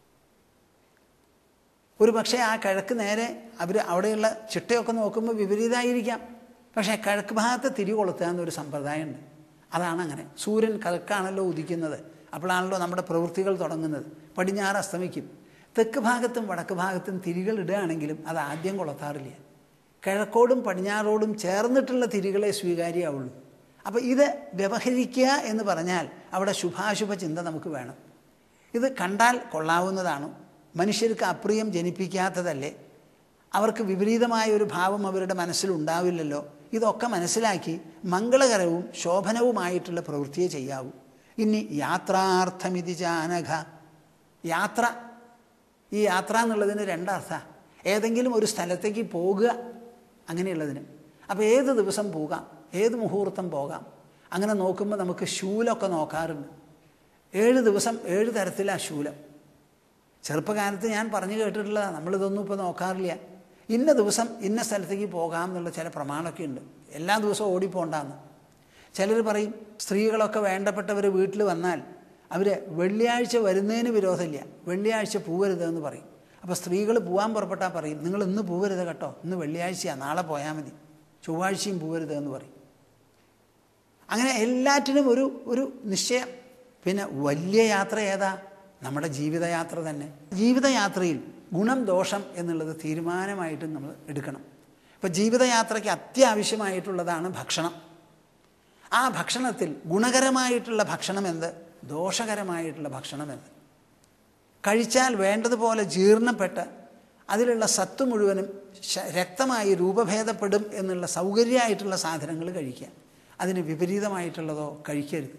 ഒരു പക്ഷേ ആ കിഴക്ക് നേരെ അവർ അവിടെയുള്ള ചിട്ടയൊക്കെ നോക്കുമ്പോൾ വിപരീതമായിരിക്കാം പക്ഷേ കിഴക്ക് ഭാഗത്ത് തിരി കൊളുത്തുക എന്നൊരു സമ്പ്രദായമുണ്ട് അതാണ് അങ്ങനെ സൂര്യൻ കിഴക്കാണല്ലോ ഉദിക്കുന്നത് അപ്പോഴാണല്ലോ നമ്മുടെ പ്രവൃത്തികൾ തുടങ്ങുന്നത് പടിഞ്ഞാറ് അസ്തമിക്കും തെക്ക് ഭാഗത്തും വടക്ക് ഭാഗത്തും തിരികൾ ഇടുകയാണെങ്കിലും അത് ആദ്യം കൊളുത്താറില്ല കിഴക്കോടും പടിഞ്ഞാറോടും ചേർന്നിട്ടുള്ള തിരികളെ സ്വീകാര്യമാവുള്ളൂ അപ്പോൾ ഇത് വ്യവഹരിക്കുക എന്ന് പറഞ്ഞാൽ അവിടെ ശുഭാശുഭ ചിന്ത നമുക്ക് വേണം ഇത് കണ്ടാൽ കൊള്ളാവുന്നതാണ് മനുഷ്യർക്ക് അപ്രിയം ജനിപ്പിക്കാത്തതല്ലേ അവർക്ക് വിപരീതമായ ഒരു ഭാവം അവരുടെ മനസ്സിലുണ്ടാവില്ലല്ലോ ഇതൊക്കെ മനസ്സിലാക്കി മംഗളകരവും ശോഭനവുമായിട്ടുള്ള പ്രവൃത്തിയെ ചെയ്യാവൂ ഇനി യാത്രാർത്ഥമിതി ജാനഘ യാത്ര ഈ യാത്ര എന്നുള്ളതിന് രണ്ടർത്ഥ ഏതെങ്കിലും ഒരു സ്ഥലത്തേക്ക് പോകുക അങ്ങനെയുള്ളതിന് അപ്പോൾ ഏത് ദിവസം പോകാം ഏത് മുഹൂർത്തം പോകാം അങ്ങനെ നോക്കുമ്പോൾ നമുക്ക് ശൂലമൊക്കെ നോക്കാറുണ്ട് ഏഴ് ദിവസം ഏഴ് തരത്തിലാണ് ശൂലം ചെറുപ്പകാലത്ത് ഞാൻ പറഞ്ഞു കേട്ടിട്ടുള്ളതാണ് നമ്മളിതൊന്നും ഇപ്പോൾ നോക്കാറില്ല ഇന്ന ദിവസം ഇന്ന സ്ഥലത്തേക്ക് പോകാം എന്നുള്ള ചില പ്രമാണമൊക്കെ ഉണ്ട് എല്ലാ ദിവസവും ഓടിപ്പോണ്ടാന്ന് ചിലർ പറയും സ്ത്രീകളൊക്കെ വേണ്ടപ്പെട്ടവർ വീട്ടിൽ വന്നാൽ അവർ വെള്ളിയാഴ്ച വരുന്നതിന് വിരോധമില്ല വെള്ളിയാഴ്ച പോവരുതെന്ന് പറയും അപ്പോൾ സ്ത്രീകൾ പോകാൻ പുറപ്പെട്ടാൽ പറയും നിങ്ങൾ ഇന്ന് പോവരുത് കേട്ടോ ഇന്ന് വെള്ളിയാഴ്ചയാണ് നാളെ പോയാൽ മതി ചൊവ്വാഴ്ചയും പോവരുത് എന്ന് പറയും അങ്ങനെ എല്ലാറ്റിനും ഒരു ഒരു നിശ്ചയം പിന്നെ വലിയ യാത്ര ഏതാ നമ്മുടെ ജീവിതയാത്ര തന്നെ ജീവിതയാത്രയിൽ ഗുണം ദോഷം എന്നുള്ളത് തീരുമാനമായിട്ടും നമ്മൾ എടുക്കണം ഇപ്പോൾ ജീവിതയാത്രയ്ക്ക് അത്യാവശ്യമായിട്ടുള്ളതാണ് ഭക്ഷണം ആ ഭക്ഷണത്തിൽ ഗുണകരമായിട്ടുള്ള ഭക്ഷണം എന്ത് ദോഷകരമായിട്ടുള്ള ഭക്ഷണം എന്ത് കഴിച്ചാൽ വേണ്ടതുപോലെ ജീർണപ്പെട്ട് അതിലുള്ള സത്ത് മുഴുവനും ശ- രക്തമായി രൂപഭേദപ്പെടും എന്നുള്ള സൗകര്യമായിട്ടുള്ള സാധനങ്ങൾ കഴിക്കുക അതിന് വിപരീതമായിട്ടുള്ളതോ കഴിക്കരുത്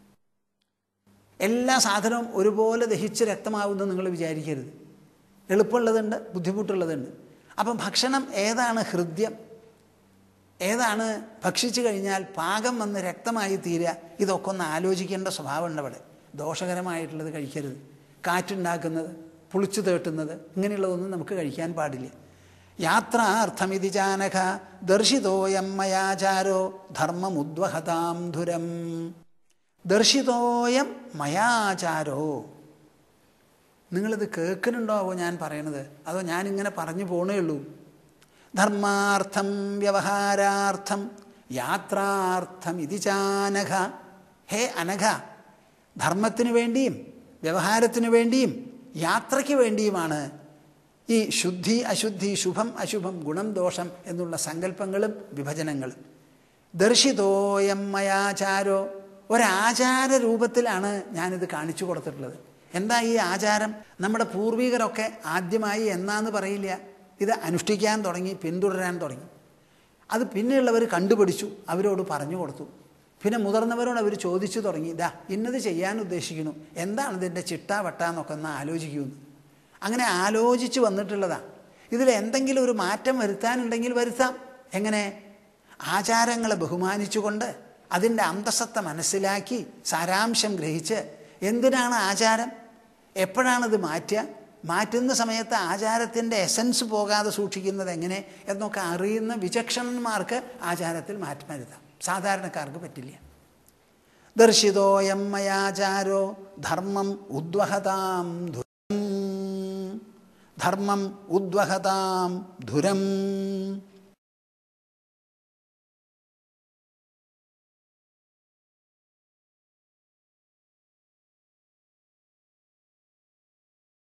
എല്ലാ സാധനവും ഒരുപോലെ ദഹിച്ച് രക്തമാവുമെന്ന് നിങ്ങൾ വിചാരിക്കരുത് എളുപ്പമുള്ളതുണ്ട് ബുദ്ധിമുട്ടുള്ളതുണ്ട് അപ്പം ഭക്ഷണം ഏതാണ് ഹൃദ്യം ഏതാണ് ഭക്ഷിച്ചു കഴിഞ്ഞാൽ പാകം വന്ന് രക്തമായി തീരുക ഇതൊക്കെ ഒന്ന് ആലോചിക്കേണ്ട സ്വഭാവമുണ്ട് അവിടെ ദോഷകരമായിട്ടുള്ളത് കഴിക്കരുത് കാറ്റുണ്ടാക്കുന്നത് പുളിച്ചു തേട്ടുന്നത് ഇങ്ങനെയുള്ളതൊന്നും നമുക്ക് കഴിക്കാൻ പാടില്ല യാത്രാർത്ഥമിതി ജാനക ദർശിതോയം മയാചാരോ ധർമ്മമുദ്വഹതാം ധുരം ദർശിതോയം മയാചാരോ നിങ്ങളിത് കേൾക്കുന്നുണ്ടാവോ ഞാൻ പറയണത് അതോ ഞാനിങ്ങനെ പറഞ്ഞു പോണേ ഉള്ളൂ ധർമാർത്ഥം വ്യവഹാരാർത്ഥം യാത്രാർത്ഥം ഇതി ചാനഘ ഹേ അനഘ ധർമ്മത്തിന് വേണ്ടിയും വ്യവഹാരത്തിന് വേണ്ടിയും യാത്രയ്ക്ക് വേണ്ടിയുമാണ് ഈ ശുദ്ധി അശുദ്ധി ശുഭം അശുഭം ഗുണം ദോഷം എന്നുള്ള സങ്കല്പങ്ങളും വിഭജനങ്ങളും ദർശിതോയം മയാചാരോ ഒരാചാര രൂപത്തിലാണ് ഞാനിത് കാണിച്ചു കൊടുത്തിട്ടുള്ളത് എന്താ ഈ ആചാരം നമ്മുടെ പൂർവികരൊക്കെ ആദ്യമായി എന്നാന്ന് പറയില്ല ഇത് അനുഷ്ഠിക്കാൻ തുടങ്ങി പിന്തുടരാൻ തുടങ്ങി അത് പിന്നെയുള്ളവർ കണ്ടുപിടിച്ചു അവരോട് പറഞ്ഞു കൊടുത്തു പിന്നെ മുതിർന്നവരോട് അവർ ചോദിച്ചു തുടങ്ങി ഇതാ ഇന്നത് ചെയ്യാൻ ഉദ്ദേശിക്കുന്നു എന്താണ് ഇതിൻ്റെ ചിട്ട വട്ട എന്നൊക്കെ ഒന്ന് ആലോചിക്കുമെന്ന് അങ്ങനെ ആലോചിച്ച് വന്നിട്ടുള്ളതാണ് ഇതിൽ എന്തെങ്കിലും ഒരു മാറ്റം വരുത്താനുണ്ടെങ്കിൽ വരുത്താം എങ്ങനെ ആചാരങ്ങളെ ബഹുമാനിച്ചുകൊണ്ട് അതിൻ്റെ അന്തസത്ത മനസ്സിലാക്കി സാരാംശം ഗ്രഹിച്ച് എന്തിനാണ് ആചാരം എപ്പോഴാണത് മാറ്റുക മാറ്റുന്ന സമയത്ത് ആചാരത്തിൻ്റെ എസൻസ് പോകാതെ സൂക്ഷിക്കുന്നത് എങ്ങനെ എന്നൊക്കെ അറിയുന്ന വിചക്ഷണന്മാർക്ക് ആചാരത്തിൽ മാറ്റം വരുത്താം സാധാരണക്കാർക്ക് പറ്റില്ല ദർശിതോയം മയാചാരോ ധർമ്മം ഉദ്വഹതാം ധുരം ധർമ്മം ഉദ്വഹതാം ധുരം